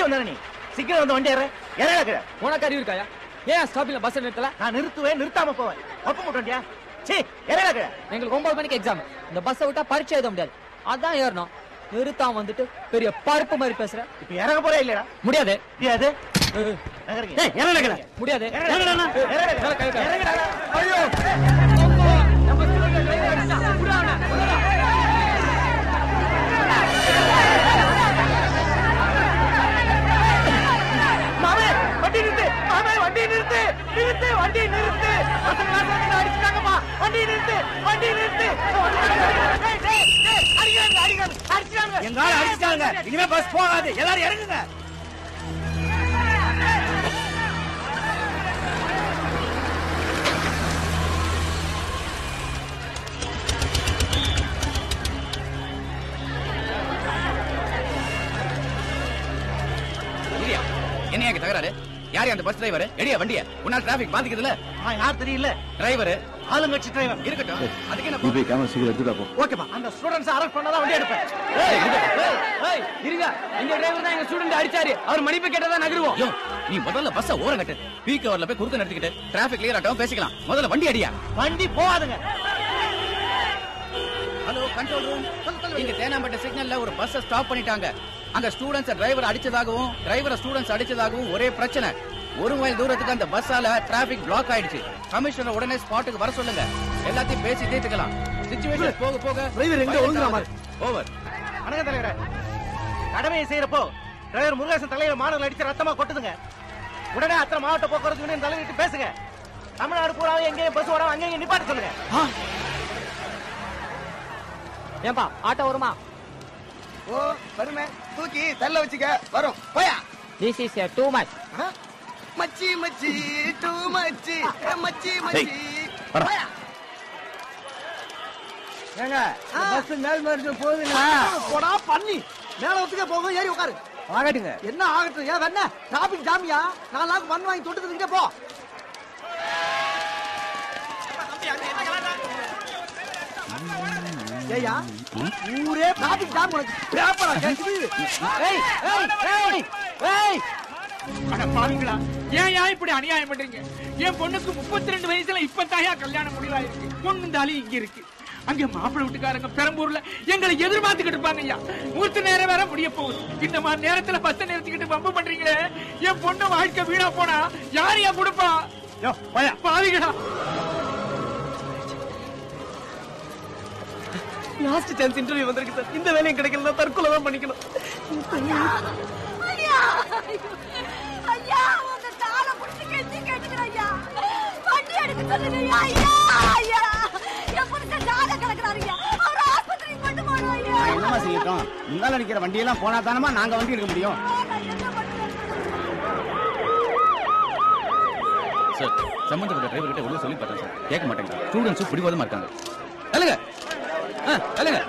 வந்தானே நீ சிக்னல் வந்து வண்டி ஏற இறங்க கீழே. உனக்கு அறிவு இருக்காயா ஏன் ஸ்டாப்பிங்ல பஸ் நிறுத்தல நான் நிறுத்துவேன் நிறுத்தாம போவேன் ஒப்ப மாட்டோண்டியா சீ இறங்க கீழே. எங்களுக்கு ஒன்பது மணிக்கு எக்ஸாம் இந்த பஸ்ஸை விட்டா பரீட்சை எழுத முடியாது அதான் ஏறணும் நிறுத்தாம வந்துட்டு பெரிய பருப்பு மாதிரி பேசுற இப்ப இறங்க போறே இல்லையா முடியாது முடியாது நகருங்க. ஏய், இறங்குடா கீழே. முடியாது இறங்குடா. இறங்குடா. இறங்குடா. ஐயோ மாமே வண்டி நிறுத்து மாமே வண்டி நிறுத்து நிறுத்து வண்டி நிறுத்து பசங்க எல்லாம் சேர்ந்து என்னை அடிச்சுட்டாங்கப்பா வண்டி நிறுத்து வண்டி நிறுத்து டேய், டேய், டேய், அடிக்கிறாங்க அடிக்கிறாங்க அடிச்சாங்க எங்க ஆள் அடிச்சிட்டாங்க இனிமே பஸ் போகாது எல்லாரும் இறங்குங்க இல்லையா என்னையா இங்க தகராறு யார் அந்த பஸ் டிரைவர் எடியா வண்டிய உன்னால டிராபிக் பாதிக்குதுல நான் யார் தெரியல டிரைவர் ஆளுங்கட்சி டிரைவர் இருக்கட்டும் அதுக்கு என்ன நீ போய் கேமரா சீக்கிரம் எடுத்துட்டா போ ஓகேப்பா அந்த ஸ்டூடெண்ட்ஸ் அரெஸ்ட் பண்ணாதான் வண்டி எடுப்பேன் ஏய், இருங்க இந்த டிரைவர் தான் எங்க ஸ்டூடெண்ட் அடிச்சாரு அவர் மன்னிப்பு கேட்டதா நகருவோம் யோ நீ முதல்ல பஸ்ஸ ஓரம் கட்டு பீக் ஹவர்ல போய் குறுக்க நிறுத்திக்கிட்டு டிராபிக் கிளியர் ஆட்டம் பேசிக்கலாம் முதல்ல வண்டி அடியா வண்டி போகாதுங்க ஹலோ கண்ட்ரோல் ரூம் இங்க தேனாம்பேட்டை சிக்னல்ல ஒரு பஸ் ஸ்டாப் பண்ணிட்டாங்க அங்க ஸ்டூடெண்ட்ஸ் டிரைவர் அடிச்சதாகவும் டிரைவரை ஸ்டூடெண்ட்ஸ் அடிச்சதாகவும் ஒரே பிரச்சனை ஒரு மைல் தூரத்துக்கு அந்த பஸ்ஸால டிராபிக் பிளாக் ஆயிடுச்சு கமிஷனர் உடனே ஸ்பாட்டுக்கு வர சொல்லுங்க எல்லாத்தையும் பேசி தீர்த்துக்கலாம் சிச்சுவேஷன் போக போக டிரைவர் எங்க ஒழுங்குற மாதிரி? ஓவர் வணக்கம் தலைவரே கடமையை செய்யறப்போ டிரைவர் முருகேசன் தலைவர் மாணவர்கள் அடிச்சு ரத்தமா கொட்டுதுங்க உடனே அத்தனை மாவட்ட போக்குவரத்து யூனியன் தலைவர்கிட்ட பேசுங்க தமிழ்நாடு பூராவும் எங்கேயும் பஸ் வராம அங்கேயும் நிப்பாட்ட சொல்லுங்க ஏன்பா ஆட்டோ வருமா ஓ வருமே தூக்கி தள்ள வச்சுக்க வரும் போயா திஸ் இஸ் டூ மச் மச்சி மச்சி டூ மச்சி ஏ, மச்சி மச்சி வாடா. போயா ஏங்க பஸ் மேல் மருந்து போகுதுங்க போடா பண்ணி மேல ஒத்துக்க போகும் ஏறி உட்காரு ஆகட்டுங்க என்ன ஆகட்டும் ஏன் என்ன டிராபிக் ஜாமியா நாலு நாள் மண் வாங்கி தொட்டுக்கிட்டே போ ஏய்யா ஊரே டிராபிக் ஜாம் உனக்கு பேப்பரா கேக்குது ஏய் ஏய் ஏய் ஏய் அட பாருங்களா ஏன் ஏன் இப்படி அநியாயம் பண்றீங்க என் பொண்ணுக்கு முப்பத்தி ரெண்டு வயசுல இப்பதாயா கல்யாணம் முடிவாயிருக்கு பொண்ணு தாலி இங்க இருக்கு அங்க மாப்பிள்ளை வீட்டுக்காரங்க பெரம்பூர்ல எங்களை எதிர்பார்த்துக்கிட்டு இருப்பாங்க ஐயா மூர்த்த நேரம் வேற முடிய போகுது இந்த மாதிரி நேரத்துல பஸ்ஸை நிறுத்திக்கிட்டு பம்பு பண்றீங்களே என் பொண்ணு வாழ்க்கை வீணா போனா யாரையா கொடுப்பா யோ போயா பாவிகளா லாஸ்ட் சான்ஸ் இன்டர்வியூ வந்திருக்கு சார் இந்த வேலையும் கிடைக்கல தற்கொலை தான் பண்ணிக்கணும் ஐயா ஐயா உங்க காலை பிடிச்சி கெஞ்சி கேட்டுக்கிறேன் ஐயா வண்டி எடுக்க சொல்லுங்க ஐயா ஐயா என் புருஷன் ஜாத கலக்குறாரு ஐயா அவர் ஆஸ்பத்திரிக்கு கொண்டு போகணும் ஐயா நான் என்னமா செய்யட்டும் முன்னால நிக்கிற வண்டியெல்லாம் போனா தானமா நாங்க வண்டி எடுக்க முடியும் நான் என்ன பண்ணுவேன் சார் சம்பந்தப்பட்ட டிரைவர் கிட்ட உள்ள சொல்லி பார்த்தேன் சார் கேட்க மாட்டேங்க ஸ்டூடெண்ட்ஸ் பிடிவாதமா இருக்காங்க தள்ளுங்க ஆ, தள்ளுங்க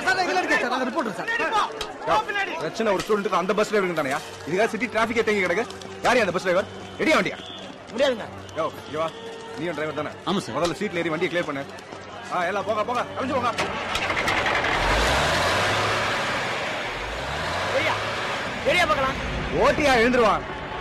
பிரச்சனை ஒரு ஸ்டூடெண்ட் அந்த பஸ் டிரைவர் தானயா இதுக்காக சிட்டி டிராபிக் தேங்கி கிடக்கு யாரு அந்த பஸ் டிரைவர் ரெடியா வண்டியா முடியாதுங்க யோ இங்க வா நீ டிரைவர் தானே ஆமா சார். முதல்ல சீட்ல ஏறி வண்டியை கிளியர் பண்ணு ஆ எல்லாம் போங்க போங்க கலைஞ்சு போங்க வெளியே பார்க்கலாம் ஓட்டியா எழுந்துருவான்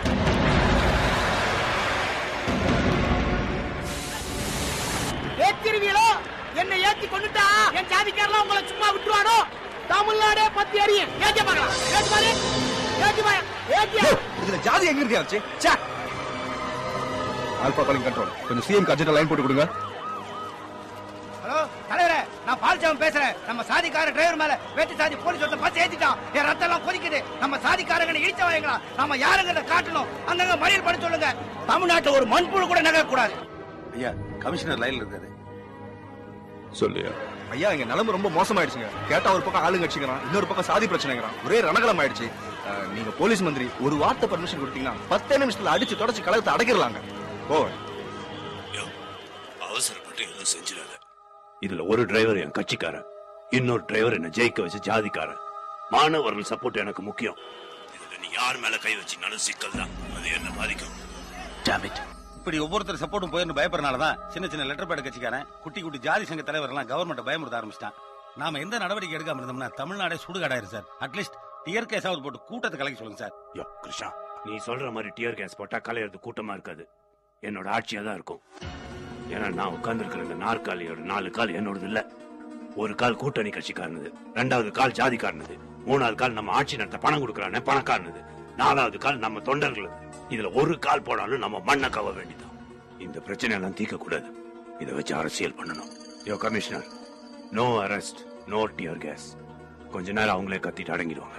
ஏத்திருவீங்களோ என்னை ஏத்தி கொண்டுட்டா என் ஜாதிக்காரலாம் உங்களை சும்மா விட்டுருவானோ தமிழ்நாடே பத்தி அறியும் ஏத்தி பார்க்கலாம் ஏத்தி பாரு ஏத்தி பாரு ஏத்தியா இதுல ஜாதி எங்க இருக்கு ஆச்சு சே ஆல்பா காலிங் கண்ட்ரோல் கொஞ்சம் சிஎம் அர்ஜென்ட் லைன் போட்டு கொடுங்க ஹலோ தலைவரே நான் பால்சாமி பேசுறேன் நம்ம சாதிக்கார டிரைவர் மேல வேட்டு சாதி போலீஸ் ஒருத்தன் பஸ் ஏத்திட்டான் என் ரத்தம் எல்லாம் கொதிக்குது நம்ம சாதிக்காரங்களை இடிச்ச வாங்கலாம் நம்ம யாருங்கிறத காட்டணும் அங்கங்க மறியல் பண்ண சொல்லுங்க தமிழ்நாட்டுல ஒரு மண்புழு கூட நகர கூடாது ஐயா கமிஷனர் லைன்ல இருக்காரு சொல்லியா ஐயா இங்க நிலைமை ரொம்ப மோசமாயிடுச்சுங்க கேட்டா ஒரு பக்கம் ஆளுங்கட்சிக்கிறான் இன்னொரு பக்கம் சாதி பிரச்சனைங்கிறான் ஒரே ரணகலம் ஆயிடுச்சு அஹ், நீங்க போலீஸ் மந்திரி ஒரு வார்த்தை பர்மிஷன் கொடுத்தீங்கன்னா பத்தே நிமிஷத்துல அடிச்சு தொடச்சு கலகத்தை அடக்கிடலாங்க ஓ அவசரப்பட்டு எதுவும் செஞ்சிடாத இதுல ஒரு டிரைவர் என் கட்சிக்காரன் இன்னொரு டிரைவர் என்ன ஜெயிக்க வச்ச ஜாதிக்காரன் மாணவர்கள் சப்போர்ட் எனக்கு முக்கியம் இதுல நீ யார் மேல கை வச்சீங்கனாலும் சிக்கல் தான் அது என்ன பாதிக்கும் இப்படி ஒவ்வொருத்தர் சப்போர்ட்டும் போயிருந்து பயப்படுறனால தான் சின்ன சின்ன லெட்டர் பேட் கட்சிக்காரன் குட்டி குட்டி ஜாதி சங்க தலைவர் எல்லாம் கவர்மெண்ட் பயமுறுத்த ஆரம்பிச்சிட்டான் நாம எந்த நடவடிக்கை எடுக்காம இருந்தோம்னா தமிழ்நாடே சுடுகாடாயிரு சார் அட்லீஸ்ட் டியர் கேஸாவது போட்டு கூட்டத்தை கலக்கி சொல்லுங்க சார் யோ கிருஷ்ணா நீ சொல்ற மாதிரி டியர் கேஸ் போட்டா கலையிறது கூட்டமா இருக்காது என்னோட ஆட்சியா தான் இருக்கும் ஏன்னா நான் உட்கார்ந்துருக்கிற இந்த நாற்காலியோட நாலு கால் என்னோடது இல்ல ஒரு கால் கூட்டணி கட்சிக்காரனது ரெண்டாவது கால் ஜாதிக்காரனது மூணாவது கால் நம்ம ஆட்சி நடத்த பணம் கொடுக்கறானே பணக்காரனது நாலாவது கால் நம்ம தொண்டர்களது இதுல ஒரு கால் போனாலும் நம்ம மண்ணை கவ வேண்டியதான் இந்த பிரச்சனை எல்லாம் தீர்க்க கூடாது இதை வச்சு அரசியல் பண்ணணும் யோ commissioner no arrest no tear gas கொஞ்ச நேரம் அவங்களே கத்திட்டு அடங்கிடுவாங்க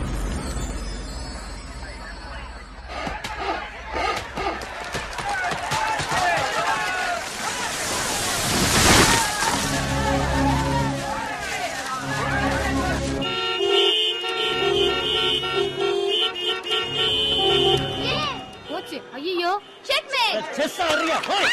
போச்சு ஐயோ செக்மே செஸ் ஆடுறியா போய்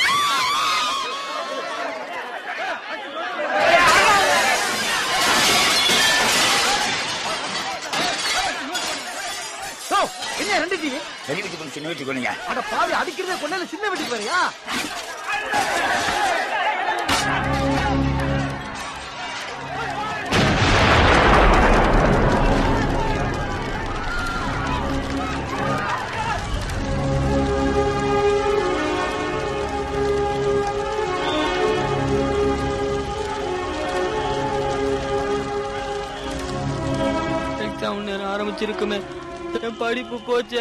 ஓ, என்ன ரெண்டு டீ பெரிய வீட்டுக்கு சின்ன வீட்டுக்கு நீங்க அட பாவி அடிக்கிறதே கொண்டால சின்ன வீட்டுக்கு வரியா எக்ஸாம் நேரம் ஆரம்பிச்சிருக்குமே என் படிப்பு போச்சே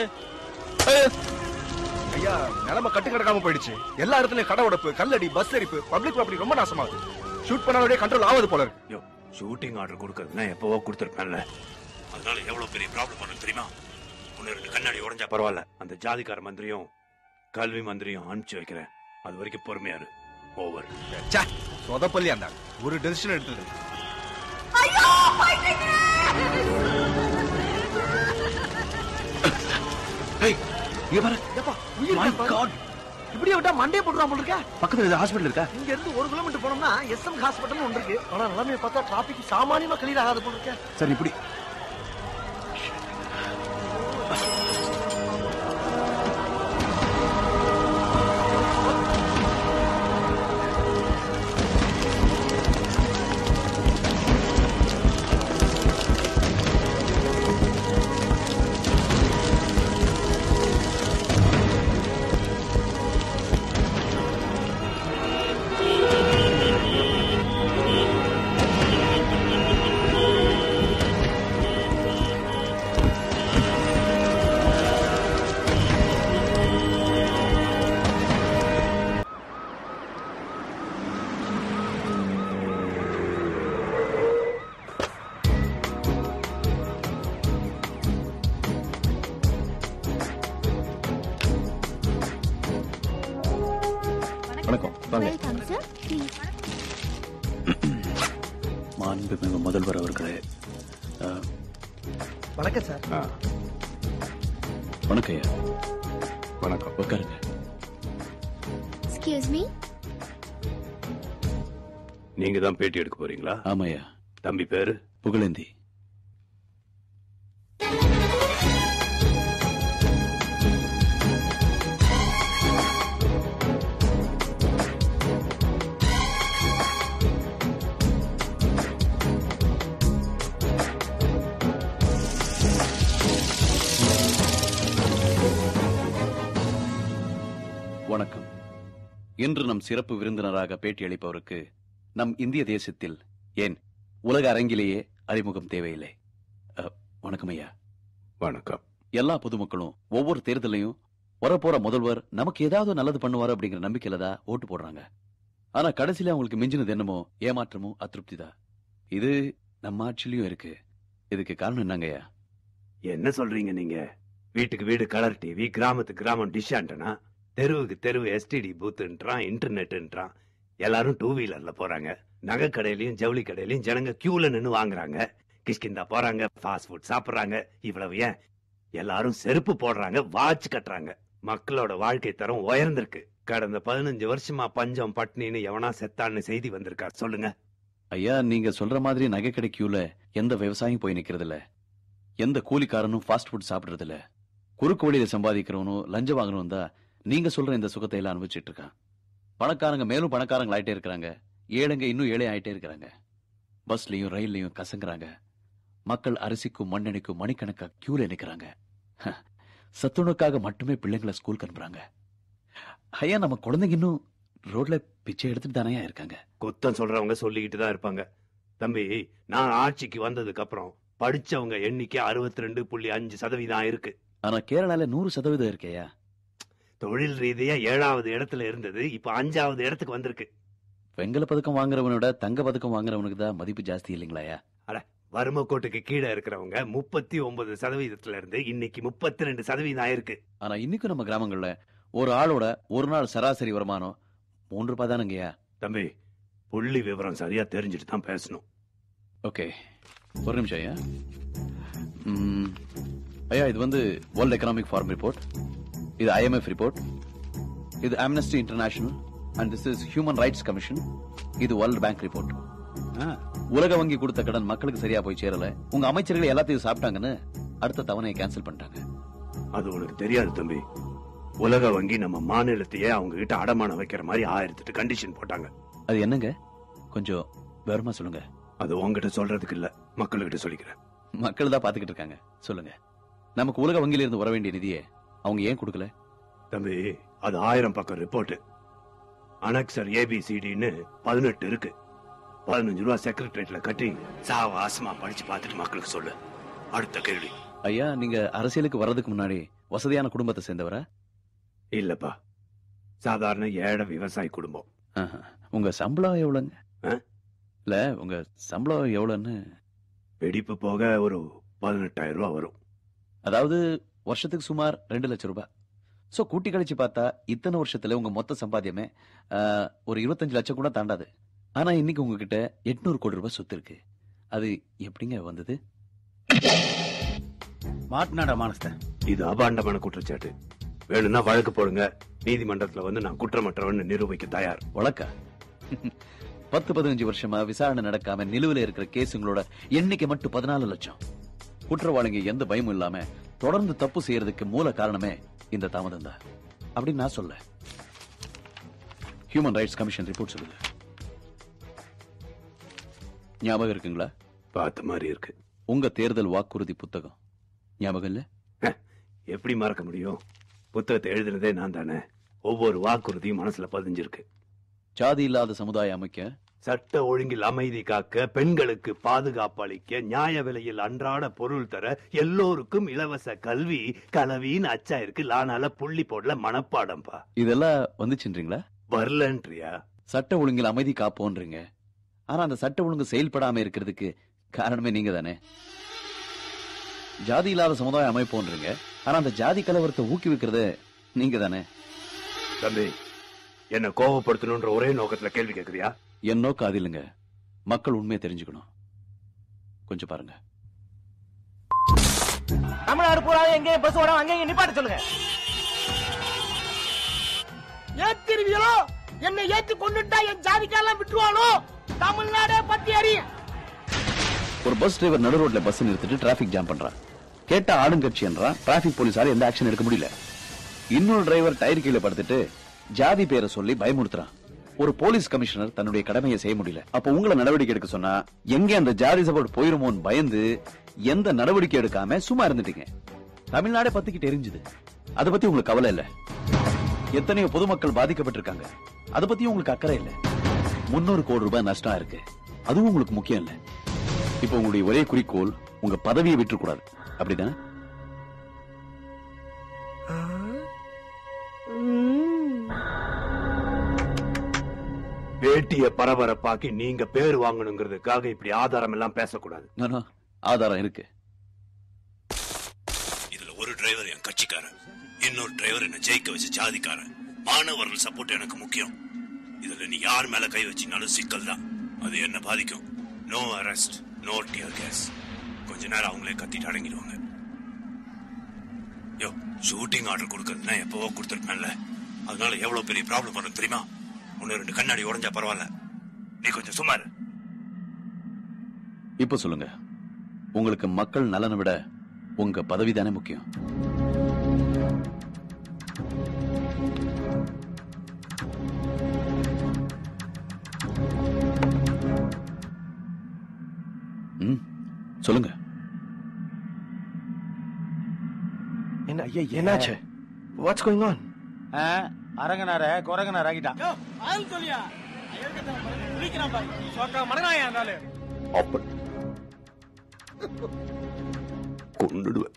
ஐயா நிலைமை கட்டு கிடக்காம போயிடுச்சு எல்லா இடத்துலயும் கடை உடப்பு கல்லடி பஸ் எரிப்பு பப்ளிக் ப்ராப்பர்ட்டி ரொம்ப நாசமாகுது ஷூட் பண்ணாலே கண்ட்ரோல் ஆகுது போல இருக்கு யோ ஷூட்டிங் ஆர்டர் கொடுக்கறதுனா எப்பவோ கொடுத்துருப்பேன்ல அதனால எவ்வளவு பெரிய ப்ராப்ளம் பண்ணு தெரியுமா ஒன்னு ரெண்டு கண்ணாடி உடைஞ்சா பரவாயில்ல அந்த ஜாதிக்கார மந்திரியும் கல்வி மந்திரியும் அனுப்பிச்சு வைக்கிறேன் அது வரைக்கும் பொறுமையா இரு ஓவர் ச்சே, சொதப்பள்ளி அந்த ஒரு டெசிஷன் எடுத்தது ஐயோ போயிட்டீங்க எப்பா உயிர் காட் இப்படியே விட்டா மண்டே போட்டுறான் போல இருக்க பக்கத்துல ஹாஸ்பிட்டல் இருக்கா இங்க இருந்து ஒரு கிலோமீட்டர் போனோம்னா எஸ்எம் ஹாஸ்பிட்டல் ஒன்று இருக்கு ஆனா நிலைமையை பார்த்தா டிராபிக் சாமானியமா கிளியர் ஆகாத போல இருக்க சரி இப்படி வணக்கம் வாங்க வெல்கம் சார் ப்ளீஸ் மாண்புமிகு முதல்வர் அவர்களே அஹ், வணக்கம் சார் வணக்கம் ஐயா வணக்கம் உட்காருங்க எக்ஸ்கியூஸ் மீ நீங்க தான் பேட்டி எடுக்க போறீங்களா ஆமாய்யா தம்பி பேரு புகழேந்தி வணக்கம் இன்று நம் சிறப்பு விருந்தினராக பேட்டியளிப்பவருக்கு நம் இந்திய தேசத்தில் ஏன் உலக அரங்கிலேயே அறிமுகம் தேவையில்லை அஹ், வணக்கம் ஐயா வணக்கம் எல்லா பொதுமக்களும் ஒவ்வொரு தேர்தலையும் வரப்போற முதல்வர் நமக்கு ஏதாவது நல்லது பண்ணுவாரு அப்படிங்கிற நம்பிக்கையில தான் ஓட்டு போடுறாங்க ஆனா கடைசியில அவங்களுக்கு மிஞ்சினது என்னமோ ஏமாற்றமும் அதிருப்தி தான் இது நம்ம ஆட்சியிலயும் இருக்கு இதுக்கு காரணம் என்னங்கய்யா என்ன சொல்றீங்க நீங்க வீட்டுக்கு வீடு கலர் டிவி கிராமத்துக்கு கிராமம் டிஷ் ஆண்டனா தெருவுக்கு தெருவு எஸ்டிடி பூத்துன்றான் இன்டர்நெட்ன்றான் எல்லாரும் டூ வீலர்ல போறாங்க நகை கடையிலயும் ஜவுளி கடையிலயும் ஜனங்க கியூல நின்னு வாங்குறாங்க கிஷ்கிந்தா போறாங்க ஃபாஸ்ட் ஃபுட் சாப்பிடுறாங்க இவ்வளவு ஏன் எல்லாரும் செருப்பு போடுறாங்க வாட்ச் கட்டுறாங்க மக்களோட வாழ்க்கை தரம் உயர்ந்திருக்கு கடந்த பதினஞ்சு வருஷமா பஞ்சம் பட்னின்னு எவனா செத்தான்னு செய்தி வந்திருக்கா சொல்லுங்க ஐயா நீங்க சொல்ற மாதிரி நகை கடை queueல எந்த விவசாயியும் போய் நிக்கிறது இல்ல எந்த கூலிக்காரனும் ஃபாஸ்ட் ஃபுட் சாப்பிடுறது இல்ல குறுக்கு வழியில சம்பாதிக்கிறவனும் லஞ்சம் வாங்கணும் தான் நீங்க சொல்ற இந்த சுகத்தை எல்லாம் அனுபவிச்சிட்டு இருக்கான் பணக்காரங்க மேலும் பணக்காரங்க ஆயிட்டே இருக்கிறாங்க ஏழைங்க இன்னும் ஏழை ஆயிட்டே இருக்கிறாங்க பஸ்லயும் ரயில்லயும் கசங்குறாங்க மக்கள் அரிசிக்கும் மண்ணெண்ணைக்கும் மணிக்கணக்கா கியூல நிக்கிறாங்க ஹ, சத்துணவுக்காக மட்டுமே பிள்ளைங்களை ஸ்கூலுக்கு அனுப்புறாங்க ஐயா நம்ம குழந்தைங்க இன்னும் ரோட்ல பிச்சை எடுத்துட்டு தானே இருக்காங்க குத்தம் சொல்றவங்க சொல்லிக்கிட்டு தான் இருப்பாங்க தம்பி நான் ஆட்சிக்கு வந்ததுக்கு அப்புறம் படிச்சவங்க எண்ணிக்கை அறுபத்தி ரெண்டு புள்ளி அஞ்சு சதவீதம் இருக்கு ஆனா கேரளால நூறு சதவீதம் இருக்கேயா தொழில் ரீதியா ஏழாவது இடத்துல இருந்தது இப்ப அஞ்சாவது இடத்துக்கு வந்திருக்கு வெங்கல பதக்கம் வாங்குறவனோட தங்க பதக்கம் வாங்குறவனுக்கு தான் மதிப்பு ஜாஸ்தி இல்லைங்களாயா வறுமை கோட்டுக்கு கீழே இருக்கிறவங்க முப்பத்தி ஒன்பது சதவீதத்துல இருந்து இன்னைக்கு முப்பத்தி ரெண்டு சதவீதம் ஆயிருக்கு ஆனா இன்னைக்கும் நம்ம கிராமங்கள்ல ஒரு ஆளோட ஒரு நாள் சராசரி வருமானம் மூன்று ரூபாய் தானுங்கய்யா தம்பி புள்ளி விவரம் சரியா தெரிஞ்சுட்டு தான் பேசணும் ஓகே ஒரு நிமிஷம் ஐயா ம், ஐயா இது வந்து வேர்ல்ட் எக்கனாமிக் ஃபார்ம் ரிப்போர்ட் இது ஐஎம்எஃப் ரிப்போர்ட் இது Amnesty International and this is human rights commission இது வேர்ல்ட் பேங்க் ரிப்போர்ட் உலக வங்கி கொடுத்த கடன் மக்களுக்கு சரியா போய் சேரல உங்க அமைச்சர்கள் எல்லாத்தையும் சாப்பிட்டாங்கன்னு அடுத்த தவணையை கேன்சல் பண்ணிட்டாங்க அது உனக்கு தெரியாது தம்பி உலக வங்கி நம்ம மாநிலத்தையே அவங்க கிட்ட அடமானம் வைக்கிற மாதிரி ஆயிரத்தெட்டு கண்டிஷன் போட்டாங்க அது என்னங்க கொஞ்சம் விவரமா சொல்லுங்க அது உங்ககிட்ட சொல்றதுக்கு இல்ல மக்கள்கிட்ட சொல்லிக்கிறேன் மக்கள் தான் பாத்துக்கிட்டு இருக்காங்க சொல்லுங்க நமக்கு உலக வங்கியில இருந்து வர வேண்டிய நிதியை அவங்க ஏன் கொடுக்கல தம்பி அது ஆயிரம் பக்கம் ரிப்போர்ட் அனக்சர் ஏபிசிடின்னு பதினெட்டு இருக்கு பதினஞ்சு ரூபா செக்ரட்டரியேட்ல கட்டி சாவாசமா படிச்சு பார்த்துட்டு மக்களுக்கு சொல்லு அடுத்த கேள்வி ஐயா நீங்க அரசியலுக்கு வர்றதுக்கு முன்னாடி வசதியான குடும்பத்தை சேர்ந்தவரா இல்லப்பா சாதாரண ஏழை விவசாய குடும்பம் ஆஹா. உங்க சம்பளம் எவ்வளவுங்க ஆ? இல்ல உங்க சம்பளம் எவ்வளவுன்னு வெடிப்பு போக ஒரு பதினெட்டாயிரம் ரூபாய் வரும் அதாவது வருஷத்துக்கு சுமார் ரெண்டு லட்சம் ரூபாய் சோ கூட்டி கழிச்சு பார்த்தா இத்தனை வருஷத்துல உங்க மொத்த சம்பாத்தியமே ஆ, ஒரு இருபத்தஞ்சு லட்சம் கூட தாண்டாது ஆனா இன்னைக்கு உங்ககிட்ட எட்நூறு கோடி ரூபாய் சொத்து இருக்கு அது எப்படிங்க வந்தது மாட்டினாடா மானஸ்தன் இது அபாண்டமான குற்றச்சாட்டு வேணும்னா வழக்கு போடுங்க நீதிமன்றத்துல வந்து நான் குற்றமற்றவன் நிரூபிக்க தயார் வழக்கா பத்து பதினஞ்சு வருஷமா விசாரணை நடக்காம நிலுவையில இருக்கிற கேஸுங்களோட எண்ணிக்கை மட்டும் பதினாலு லட்சம் குற்றவாளிங்க எந்த பயமும் இல்லாம தொடர்ந்து தப்பு செய்யறதுக்கு மூல காரணமே இந்த தாமதம் தான் அப்படின்னு நான் சொல்ல ஹியூமன் ரைட்ஸ் கமிஷன் ரிப்போர்ட் சொல்லுது ஞாபகம் இருக்குங்களா பார்த்த மாதிரி இருக்கு உங்க தேர்தல் வாக்குறுதி புத்தகம் ஞாபகம் இல்ல எப்படி மறக்க முடியும் புத்தகத்தை எழுதுனதே நான் தானே ஒவ்வொரு வாக்குறுதியும் மனசுல பதிஞ்சிருக்கு ஜாதி இல்லாத சமுதாயம் அமைக்க சட்ட ஒழுங்கில் அமைதி காக்க பெண்களுக்கு பாதுகாப்பு அளிக்க நியாய விலையில் அன்றாட பொருள் தர எல்லோருக்கும் இலவச கல்வி கலவின்னு அச்சா இருக்கு லானால புள்ளி போடல மனப்பாடம்பா இதெல்லாம் வந்துச்சுன்றீங்களா வரலன்றியா சட்ட ஒழுங்கில் அமைதி காப்போன்றீங்க ஆனா அந்த சட்ட ஒழுங்கு செயல்படாம இருக்கிறதுக்கு காரணமே நீங்க தானே ஜாதி இல்லாத சமுதாயம் அமைப்போன்றீங்க ஆனா அந்த ஜாதி கலவரத்தை ஊக்குவிக்கிறது நீங்க தானே தம்பி என்ன கோவப்படுத்தணும்ன்ற ஒரே நோக்கத்துல கேள்வி கேக்குறியா என் நோக்கம் அது இல்லைங்க மக்கள் உண்மையை தெரிஞ்சுக்கணும் கொஞ்சம் பாருங்க தமிழ்நாடு பூரா எங்கேயும் பஸ் ஓடாம அங்கேயும் நிப்பாட்ட சொல்லுங்க ஏத்திருவீங்களோ என்னை ஏத்தி கொண்டுட்டா என் ஜாதிக்கெல்லாம் விட்டுருவானோ தமிழ்நாடே பத்தி அறியும் ஒரு பஸ் டிரைவர் நடு ரோட்ல பஸ் நிறுத்திட்டு டிராபிக் ஜாம் பண்றான் கேட்டா ஆளுங்கட்சின்றான் டிராபிக் போலீஸால எந்த ஆக்ஷன் எடுக்க முடியல இன்னொரு டிரைவர் டயர் கீழே படுத்துட்டு ஜாதி பேரை சொல்லி பயமுறுத்துறான் ஒரு போலீஸ் கமிஷனர் தன்னுடைய கடமையை செய்ய முடியல அப்ப உங்களை நடவடிக்கை எடுக்க சொன்னா எங்க அந்த ஜாதி சப்போர்ட் போயிருமோன்னு பயந்து எந்த நடவடிக்கை எடுக்காம சும்மா இருந்துட்டீங்க தமிழ்நாடே பத்திக்கிட்டு எரிஞ்சுது அதை பத்தி உங்களுக்கு கவலை இல்ல எத்தனையோ பொதுமக்கள் பாதிக்கப்பட்டிருக்காங்க அதை பத்தி உங்களுக்கு அக்கறை இல்ல முன்னூறு கோடி ரூபாய் நஷ்டம் இருக்கு அதுவும் உங்களுக்கு முக்கியம் இல்ல இப்ப உங்களுடைய ஒரே குறிக்கோள் உங்க பதவியை விட்டுறக்கூடாது அப்படிதானே பேட்டிய பரபரப்பாக்கி நீங்க பேர் வாங்கணுங்கிறதுக்காக இப்படி ஆதாரம் எல்லாம் பேசக்கூடாது No, no. ஆதாரம் இருக்கு இதுல ஒரு டிரைவர் என் கட்சிக்காரன் இன்னொரு டிரைவர் என்ன ஜெயிக்க வச்ச ஜாதிக்காரன் மாணவர்கள் சப்போர்ட் எனக்கு முக்கியம் இதுல நீ யார் மேல கை வச்சினாலும் சிக்கல் தான் அது என்ன பாதிக்கும் no arrest no tear gas கொஞ்ச நேரம் அவங்களே கத்திட்டு அடங்கிடுவாங்க யோ ஷூட்டிங் ஆர்டர் கொடுக்கறதுனா எப்பவோ கொடுத்துருப்பேன்ல அதனால எவ்வளவு பெரிய ப்ராப்ளம் வரும் தெரியுமா ஒன்னு ரெண்டு கண்ணாடி உடைஞ்சா பரவாயில்ல நீ கொஞ்சம் சுமார் இப்ப சொல்லுங்க உங்களுக்கு மக்கள் நலனை விட உங்க பதவி தானே முக்கியம் ம், சொல்லுங்க என்னாச்சு வாட்ஸ் கோயிங் ஆன் அரங்கனார குரங்கனார் ஆகிட்டான் ஆள் சொல்லியா குளிக்கிறான் பாரு சொக்கா மடங்காயா இருந்தாலும் அப்ப கொண்டுடுவேன்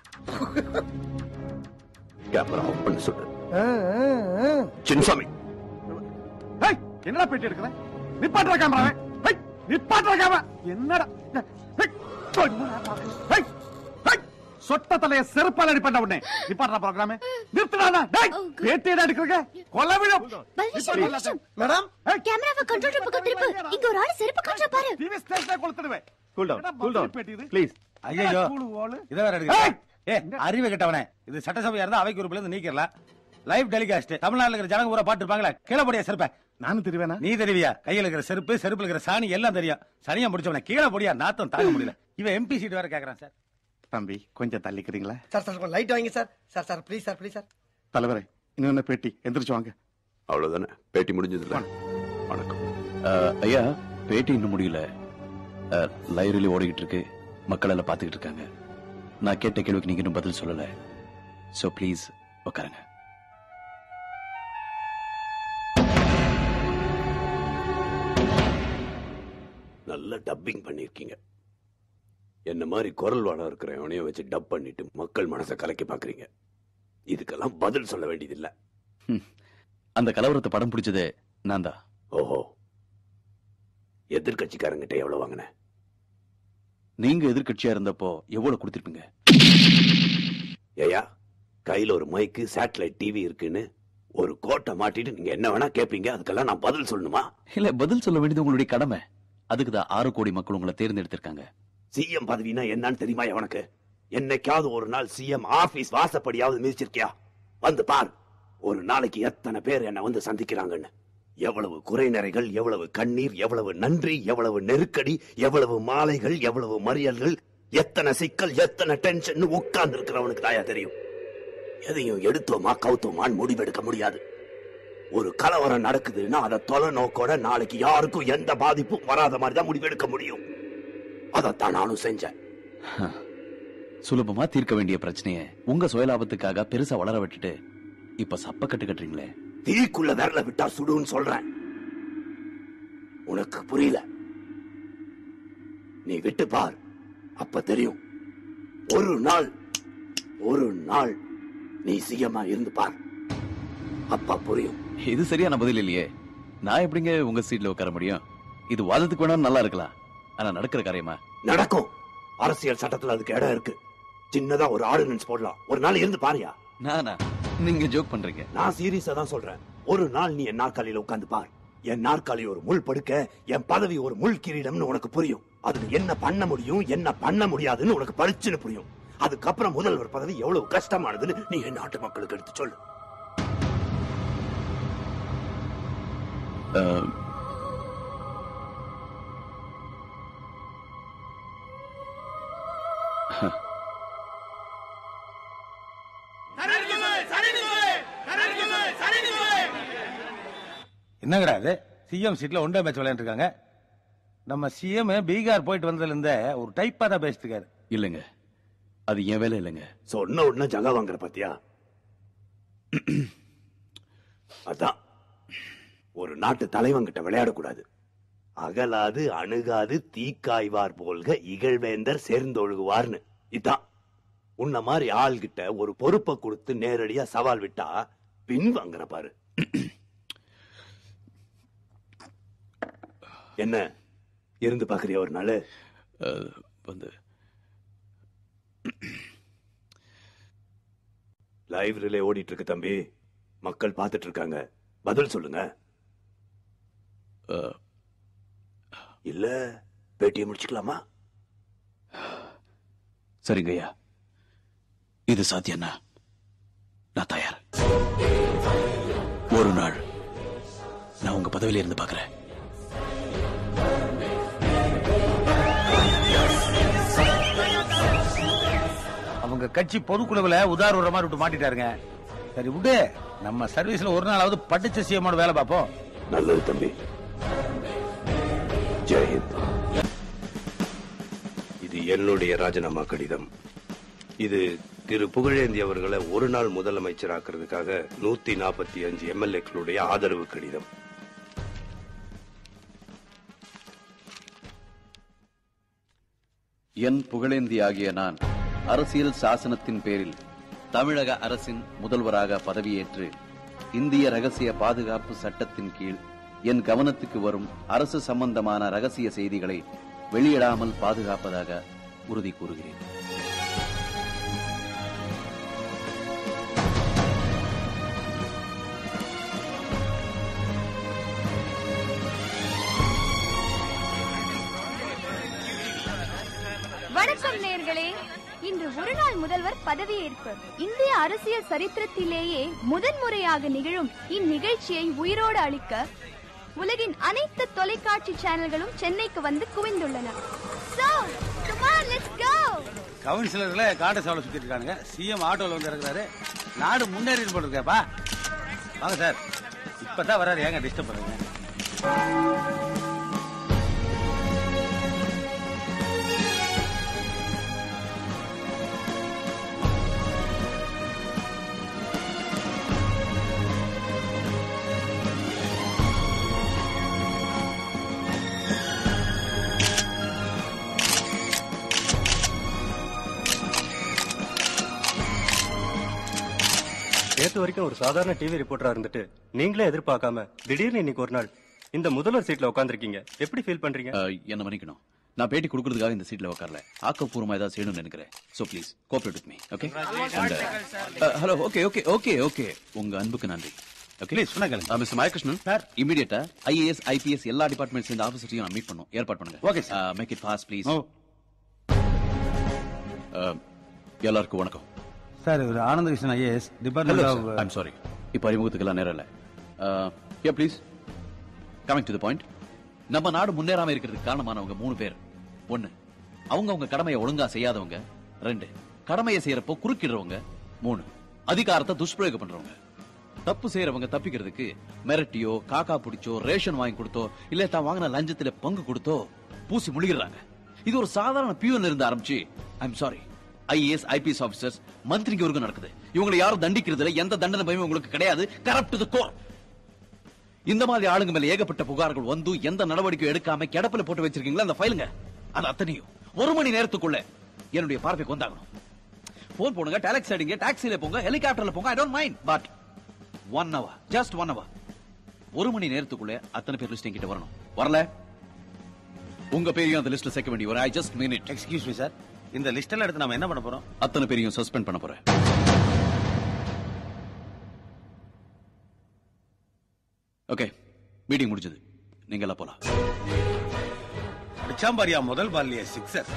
கேமரா ஆஃப் பண்ண சொல்லு சின்னசாமி என்னடா பேட்டி எடுக்கிறேன் நிப்பாட்டுற கேமரா நிப்பாட்டுற கேமரா என்னடா ஏய், என்னடா பாக்குற? ஏய், ஏய், சொட்ட தலைய செருப்பால் அடிப்பட்ட உடனே நிப்பாட்டுற ப்ரோக்ராம் நிறுத்துடா டேய் பேட்டி என்ன எடுக்கிறீங்க கொலை விழும் மேடம் கேமராவை கண்ட்ரோல் ரூமுக்கு திருப்பு இங்க ஒரு ஆளு செருப்பு கட்டுற பாரு டிவி ஸ்டேஷனை கொளுத்துடுவேன் கூல் என்னடா டவுன் கூல் மதுரை டவுன் பேட்டி இது? ப்ளீஸ் ஐயோ இத வேற எடுக்க ஏ அறிவு கெட்டவனே இது சட்டசபையா இருந்தா அவை குரூப்ல இருந்து நீக்கிடலாம் லைவ் டெலிகாஸ்ட் தமிழ்நாட்டுல இருக்கிற ஜனங்க பூரா பாட்டு இருப்பாங்களே கீழே போடியா செருப்ப நானும் தெரிவேனா நீ தெரிவியா கையில இருக்கிற செருப்பு செருப்புல இருக்கிற சாணி எல்லாம் தெரியும் சனியா முடிச்சவன கீழே போடியா நாத்தம் தாங்க முடியல இவன் எம்பி சீட் வேற கேக்குறான் சார் தம்பி கொஞ்சம் தள்ளிக்கிறீங்களா சார் சார் கொஞ்சம் லைட் வாங்கி sir sir sir please sir please sir தலைவரே இன்னொன்னு பேட்டி எந்திரிச்சு வாங்க அவ்வளவுதானே பேட்டி முடிஞ்சதுல வணக்கம் அஹ், ஐயா பேட்டி இன்னும் முடியல லைப்ரரி ஓடிக்கிட்டு இருக்கு மக்கள் எல்லாம் பார்த்துக்கிட்டு இருக்காங்க நான் கேட்ட கேள்விக்கு நீங்க இன்னும் பதில் சொல்லல சோ ப்ளீஸ் உட்காருங்க நல்ல டப்பிங் பண்ணிருக்கீங்க என்ன மாதிரி குரல் வளம் இருக்கிற எவனையும் வச்சு டப் பண்ணிட்டு மக்கள் மனசை கலைக்க பாக்குறீங்க இதுக்கெல்லாம் பதில் சொல்ல வேண்டியதில்ல அந்த கலவரத்தை படம் பிடிச்சது நான் தான் ஓஹோ எதிர்கட்சிக்காரங்கிட்ட எவ்வளவு வாங்கின நீங்க எதிர்க்கட்சியா இருந்தப்போ எவ்வளவு கொடுத்திருப்பீங்க ஏயா கையில ஒரு மைக்கு சேட்டலைட் டிவி இருக்குன்னு ஒரு கோட்டை மாட்டிட்டு நீங்க என்ன வேணா கேப்பீங்க அதுக்கெல்லாம் நான் பதில் சொல்லணுமா இல்ல பதில் சொல்ல வேண்டியது உங்களுடைய கடமை அதுக்கு தான் ஆறு கோடி மக்கள் உங்களை தேர்ந்தெடுத்திருக்காங்க சிஎம் பதவினா என்னன்னு தெரியுமா உனக்கு என்னைக்காவது ஒரு நாள் சிஎம் ஆபீஸ் வாசப்படியாவது மிதிச்சிருக்கியா வந்து பார் ஒரு நாளைக்கு எத்தனை பேர் என்ன வந்து சந்திக்கிறாங்கன்னு எவ்வளவு குறைநிறைகள் எவ்வளவு கண்ணீர் எவ்வளவு நன்றி எவ்வளவு நெருக்கடி எவ்வளவு மாலைகள் எவ்வளவு மறியல்கள் எத்தனை சிக்கல் எத்தனை டென்ஷன் உட்கார்ந்து இருக்கிறவனுக்கு தாயா தெரியும் எதையும் எடுத்தோமா கவுத்தோமான்னு முடிவெடுக்க முடியாது ஒரு கலவரம் நடக்குதுன்னா அதை தொலை நோக்கோட நாளைக்கு யாருக்கும் எந்த பாதிப்பும் வராத மாதிரி தான் முடிவெடுக்க முடியும் அதைத்தான் நானும் செஞ்சேன் சுலபமா தீர்க்க வேண்டிய பிரச்சனைய உங்க சுயலாபத்துக்காக பெருசா வளர விட்டுட்டு இப்ப சப்ப கட்டு கட்டுறீங்களே தீக்குள்ள விரல விட்டா சுடுன்னு சொல்றேன் உனக்கு புரியல நீ விட்டு பார் அப்ப தெரியும் ஒரு நாள் ஒரு நாள் நீ சிஎம்மா இருந்து பார் அப்பா புரியும் இது சரியான பதில் இல்லையே நான் எப்படிங்க உங்க சீட்ல உட்கார முடியும் இது வாதத்துக்கு வேணா நல்லா இருக்கலாம் ஆனா நடக்கிற காரியமா நடக்கும் அரசியல் சட்டத்துல அதுக்கு இடம் இருக்கு சின்னதா ஒரு ஆர்டினன்ஸ் போடலாம் ஒரு நாள் இருந்து பாரியா நானா நீங்க ஜோக் பண்றீங்க நான் சீரியஸா தான் சொல்றேன் ஒரு நாள் நீ என் நாற்காலியில உட்கார்ந்து பார் என் நாற்காலி ஒரு முள் படுக்க என் பதவி ஒரு முள் கிரீடம்னு உனக்கு புரியும் அதுல என்ன பண்ண முடியும் என்ன பண்ண முடியாதுன்னு உனக்கு பளிச்சுன்னு புரியும் அதுக்கப்புறம் முதல்வர் பதவி எவ்வளவு கஷ்டமானதுன்னு நீ என் நாட்டு மக்களுக்கு எடுத்து சொல்லு அஹ், என்னங்கடா இது சிஎம் சீட்ல ஒன்றே மேட்ச் விளையாண்டு இருக்காங்க நம்ம சிஎம் பீகார் போயிட்டு வந்ததுல இருந்தே ஒரு டைப்பா தான் பேசிட்டு இருக்காரு இல்லைங்க அது என் வேலை இல்லைங்க சொன்ன உடனே ஜகா வாங்குற பாத்தியா அதான் ஒரு நாட்டு தலைவன்கிட்ட விளையாடக்கூடாது அகலாது அணுகாது தீக்காய்வார் போல்க இகழ்வேந்தர் சேர்ந்தொழுகுவார்னு இதான் உன்ன மாதிரி ஆள்கிட்ட ஒரு பொறுப்பை கொடுத்து நேரடியா சவால் விட்டா பின் வாங்குற பாரு என்ன இருந்து பாக்குறியா ஒரு நாள் அஹ், வந்து லைவ் ரிலே ஓடிட்டு இருக்கு தம்பி மக்கள் பார்த்துட்டு இருக்காங்க பதில் சொல்லுங்க அஹ், இல்ல பேட்டியை முடிச்சுக்கலாமா சரிங்க ஐயா இது சாத்தியம்னா நான் தயார் ஒரு நாள் நான் உங்க பதவியில இருந்து பாக்குறேன் அவங்க கட்சி பொதுக்குழுவுல உதாரண மாதிரி விட்டு மாட்டிட்டாருங்க சரி விடு நம்ம சர்வீஸ்ல ஒரு நாளாவது படிச்ச சிஎம்மோட வேலை பார்ப்போம் நல்லது தம்பி ஜெயஹிந்த் இது என்னுடைய ராஜினாமா கடிதம் இது திரு புகழேந்தி அவர்களை ஒரு நாள் முதலமைச்சர் ஆக்குறதுக்காக நூத்தி நாற்பத்தி அஞ்சு எம்எல்ஏக்களுடைய ஆதரவு கடிதம் என் புகழேந்தி ஆகிய நான் அரசியல் சாசனத்தின் பேரில் தமிழக அரசின் முதல்வராக பதவியேற்று இந்திய ரகசிய பாதுகாப்பு சட்டத்தின் கீழ் என் கவனத்துக்கு வரும் அரசு சம்பந்தமான ரகசிய செய்திகளை வெளியிடாமல் பாதுகாப்பதாக உறுதி கூறுகிறேன் வணக்கம் நேர்களே இன்று ஒருநாள் முதல்வர் பதவியேற்பு இந்திய அரசியல் சரித்திரத்திலேயே முதன்முறையாக நிகழும் இந்நிகழ்ச்சியை உயிரோடு அளிக்க உலகின் அனைத்து தொலைக்காட்சி சேனல்களும் சென்னைக்கு வந்து குவிந்துள்ளன So, come on, let's go! கவுன்சிலர்ல காட்ட சாவல சுத்திட்டு இருக்கானுங்க சிஎம் ஆட்டோல வந்து இறங்குறாரு நாடு முன்னேறி போட்டுருக்கேப்பா வாங்க சார் இப்பதான் வராரு ஏங்க டிஸ்டர்ப் பண்ணுங்க நேத்து வரைக்கும் ஒரு சாதாரண டிவி ரிப்போர்ட்டரா இருந்துட்டு நீங்களே எதிர்பார்க்காம திடீர்னு இன்னைக்கு ஒரு நாள் இந்த முதல்வர் சீட்ல உட்காந்துருக்கீங்க எப்படி ஃபீல் பண்றீங்க அஹ், என்ன மன்னிக்கணும் நான் பேட்டி கொடுக்கறதுக்காக இந்த சீட்ல உட்காரல ஆக்கப்பூர்வமா ஏதாவது செய்யணும்னு நினைக்கிறேன் so please cooperate with me okay hello okay okay okay okay உங்க அன்புக்கு நன்றி ஓகே ப்ளீஸ் சொன்னா கேளுங்க mister Mayakrishnan sir immediately IAS IPS எல்லா டிபார்ட்மெண்ட் சேர்ந்த ஆஃபீஸரையும் நான் மீட் பண்ணும் ஏற்பாடு பண்ணுங்க Okay, sir. Make it fast please ஓ எல்லாருக்கும் வணக்கம் சார் இவர் Ananda Krishnan IAS department of I'm sorry இப்போ அறிமுகத்துக்கெல்லாம் நேரம் இல்லை yeah please coming to the point நம்ம நாடு முன்னேறாம இருக்கிறதுக்கு காரணமானவங்க மூணு பேர் ஒன்னு அவங்க அவங்க கடமையை ஒழுங்கா செய்யாதவங்க ரெண்டு கடமையை செய்யறப்போ குறுக்கிடுறவங்க மூணு அதிகாரத்தை துஷ்பிரயோகம் பண்றவங்க தப்பு செய்யறவங்க தப்பிக்கிறதுக்கு மிரட்டியோ காக்கா பிடிச்சோ ரேஷன் வாங்கி கொடுத்தோ இல்ல தான் வாங்கின லஞ்சத்துல பங்கு கொடுத்தோ பூசி முழுகிறாங்க இது ஒரு சாதாரண பியூன்ல இருந்து ஆரம்பிச்சு I'm sorry IAS IPS officers மந்திரிக்கு வரைக்கும் நடக்குது இவங்களை யாரும் தண்டிக்கிறதுல எந்த தண்டனை பயமும் உங்களுக்கு கிடையாது கரப்ட் த கோர் இந்த மாதிரி ஆளுங்க மேல ஏகப்பட்ட புகார்கள் வந்து எந்த நடவடிக்கையும் எடுக்காம கிடப்பில போட்டு வச்சிருக்கீங்களா அந்த ஃபைலுங்க அது அத்தனையும் ஒரு மணி நேரத்துக்குள்ள என்னுடைய பார்வைக்கு வந்தாகணும் போன் போடுங்க டாக்ஸி அடிங்க டாக்ஸில போங்க ஹெலிகாப்டர்ல போங்க I don't mind but one hour just one hour ஒரு மணி நேரத்துக்குள்ள அத்தனை பேர் லிஸ்ட் என்கிட்ட வரணும் வரல உங்க பேரையும் அந்த லிஸ்ட்ல சேர்க்க வேண்டிய ஒரு I just minute excuse me sir இந்த லிஸ்ட் எல்லாம் எடுத்து நாம என்ன பண்ண போறோம் அத்தனை பேரையும் சஸ்பெண்ட் பண்ண போறேன் ஓகே மீட்டிங் முடிஞ்சது நீங்க எல்லாம் போலாம் அடிச்சாம்பாரியா முதல் பால்லிய சிக்ஸர்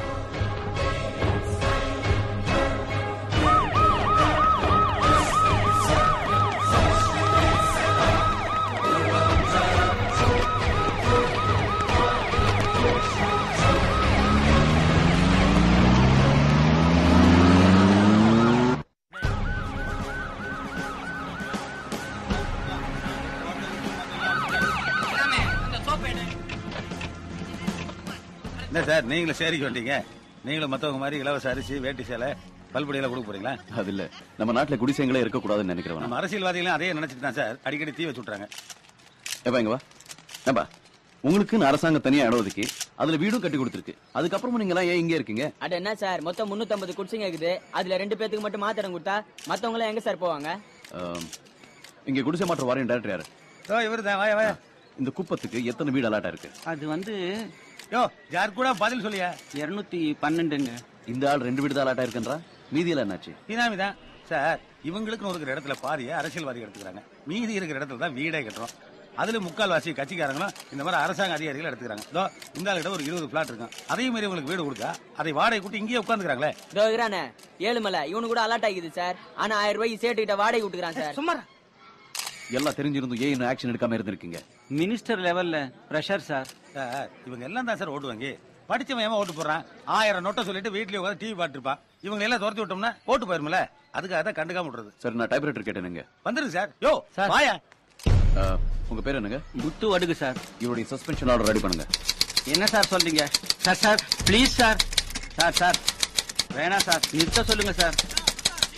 என்ன சார் நீங்களும் சேரிக்கு வந்தீங்க நீங்களும் மத்தவங்க மாதிரி இலவச அரிசி வேட்டி சேலை பல்படி எல்லாம் கொடுக்க போறீங்களா அது இல்ல நம்ம நாட்டுல குடிசைங்களே இருக்கக்கூடாதுன்னு நினைக்கிறவன் நம்ம அரசியல்வாதிகளும் அதே நினைச்சிட்டு தான் சார் அடிக்கடி தீ வச்சு விட்றாங்க ஏப்பா இங்க வா ஏப்பா உங்களுக்குன்னு அரசாங்கம் தனியா இடம் ஒதுக்கி அதுல வீடும் கட்டி கொடுத்துருக்கு அதுக்கப்புறமா நீங்க எல்லாம் ஏன் இங்கே இருக்கீங்க அட என்ன சார் மொத்தம் 350 குடிசைங்க இருக்குது அதுல ரெண்டு பேத்துக்கு மட்டும் மாத்திரம் கொடுத்தா மத்தவங்க எல்லாம் எங்க சார் போவாங்க ஆம், இங்க குடிசை மாற்ற வாரியம் டைரக்டர் யாரு ஓ இவர் தான் வாய வாய இந்த குப்பத்துக்கு எத்தனை வீடு அலாட்டா இருக்கு அது வந்து யோ யார் கூட பதில் சொல்லியா இருநூத்தி பன்னெண்டுங்க இந்த ஆள் ரெண்டு வீடு தான் அலாட்டா இருக்குன்றா மீதியில என்னாச்சு பினாமி தான் சார் இவங்களுக்குன்னு இருக்கிற இடத்துல பாதிய அரசியல்வாதி எடுத்துக்கிறாங்க மீதி இருக்கிற இடத்துல தான் வீடே கட்டுறோம் அதுல முக்கால்வாசி கட்சிக்காரங்களும் இந்த மாதிரி அரசாங்க அதிகாரிகள் எடுத்துக்கிறாங்க இதோ இந்த ஆளுகிட்ட ஒரு இருபது பிளாட் இருக்கும் அதே மாதிரி உங்களுக்கு வீடு கொடுத்தா அதை வாடகை கூட்டி இங்கேயே உட்காந்துக்கிறாங்களே இதோ இருக்கிறானே ஏழுமலை இவனு கூட அலாட் ஆகிது சார் ஆனா ஆயிரம் ரூபாய் சேட்டுக்கிட்ட வாடகை விட்டுக்கிறான் சார் சும்மா எல்லாம் தெரிஞ்சிருந்தும் ஏன் இன்னும் ஆக்ஷன் எடுக்காம இருந்திருக்கீங்க மினிஸ்டர் லெவல்ல பிரஷர் சார் சார் இவங்க எல்லாம் தான் சார் ஓட்டு வாங்கி படிச்சவன் ஏமா ஓட்டு போடுறான் ஆயிரம் நோட்டை சொல்லிட்டு வீட்லயே உட்காந்து டிவி பார்த்துருப்பான் இவங்க எல்லாம் துரத்தி விட்டோம்னா ஓட்டு போயிருமில்ல அதுக்காக தான் கண்டுக்காம விடுறது சரி நான் டைப்ரைட்டர் கேட்டேனுங்க வந்துருங்க சார் யோ சார். வாயா ஆ, உங்க பேர் என்னங்க முத்து வடுகு சார் இவருடைய சஸ்பென்ஷன் ஆர்டர் ரெடி பண்ணுங்க என்ன சார் சொல்றீங்க sir sir please sir sir sir வேணாம் சார் நிறுத்த சொல்லுங்க சார்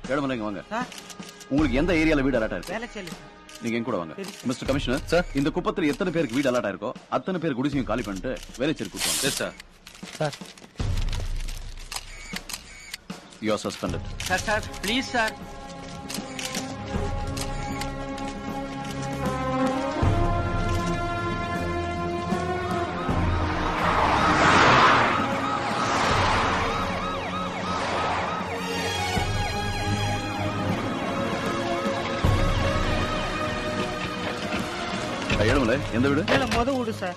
ஏழுமலைங்க வாங்க உங்களுக்கு எந்த ஏரியால வீடு அலாட்டா இருக்கு வேலை செய்யல நீங்க எங்க கூட வாங்க மிஸ்டர் கமிஷனர் சார் இந்த குப்பத்துல எத்தனை பேருக்கு வீடு அலாட்டா இருக்கோ அத்தனை பேர் குடிசையும் காலி பண்ணிட்டு வேலைச்சேரி கூட்டுவாங்க yes sir sir you are suspended sir sir please sir Ezhumalai எந்த வீடு மேல முத விடு சார்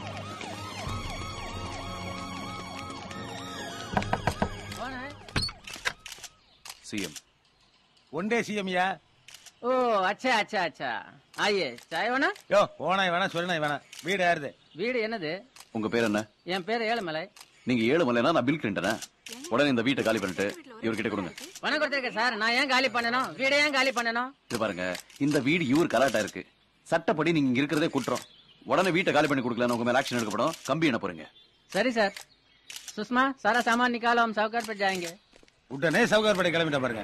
சிஎம் ஒன் டே சிஎம்யா ओ अच्छा अच्छा अच्छा आइए चाय வேணா யோ ஓனாய் வேணா சொல்லினாய் வேணா வீடு யாருது வீடு என்னது உங்க பேர் என்ன என் பேர் ஏழுமலை நீங்க ஏழுமலைனா நான் பில் கிளின்டனா உடனே இந்த வீட்டை காலி பண்ணிட்டு இவர்கிட்ட கொடுங்க பணம் கொடுத்துருக்கேன் சார் நான் ஏன் காலி பண்ணணும் வீடை ஏன் காலி பண்ணணும் இது பாருங்க இந்த வீடு இவர் கலாட்டா இருக்கு சட்டப்படி நீங்க இங்க இருக்கிறதே குற்றம் உடனே வீட்டை காலி பண்ணி கொடுக்கல உங்க மேல ஆக்ஷன் எடுக்கப்படும் கம்பி என்ன போறீங்க சரி சார் सुषमा सारा सामान निकालो हम साहूकार पर जाएंगे உடனே சவுகார்பேட்டை கிளம்பிட்ட பாருங்க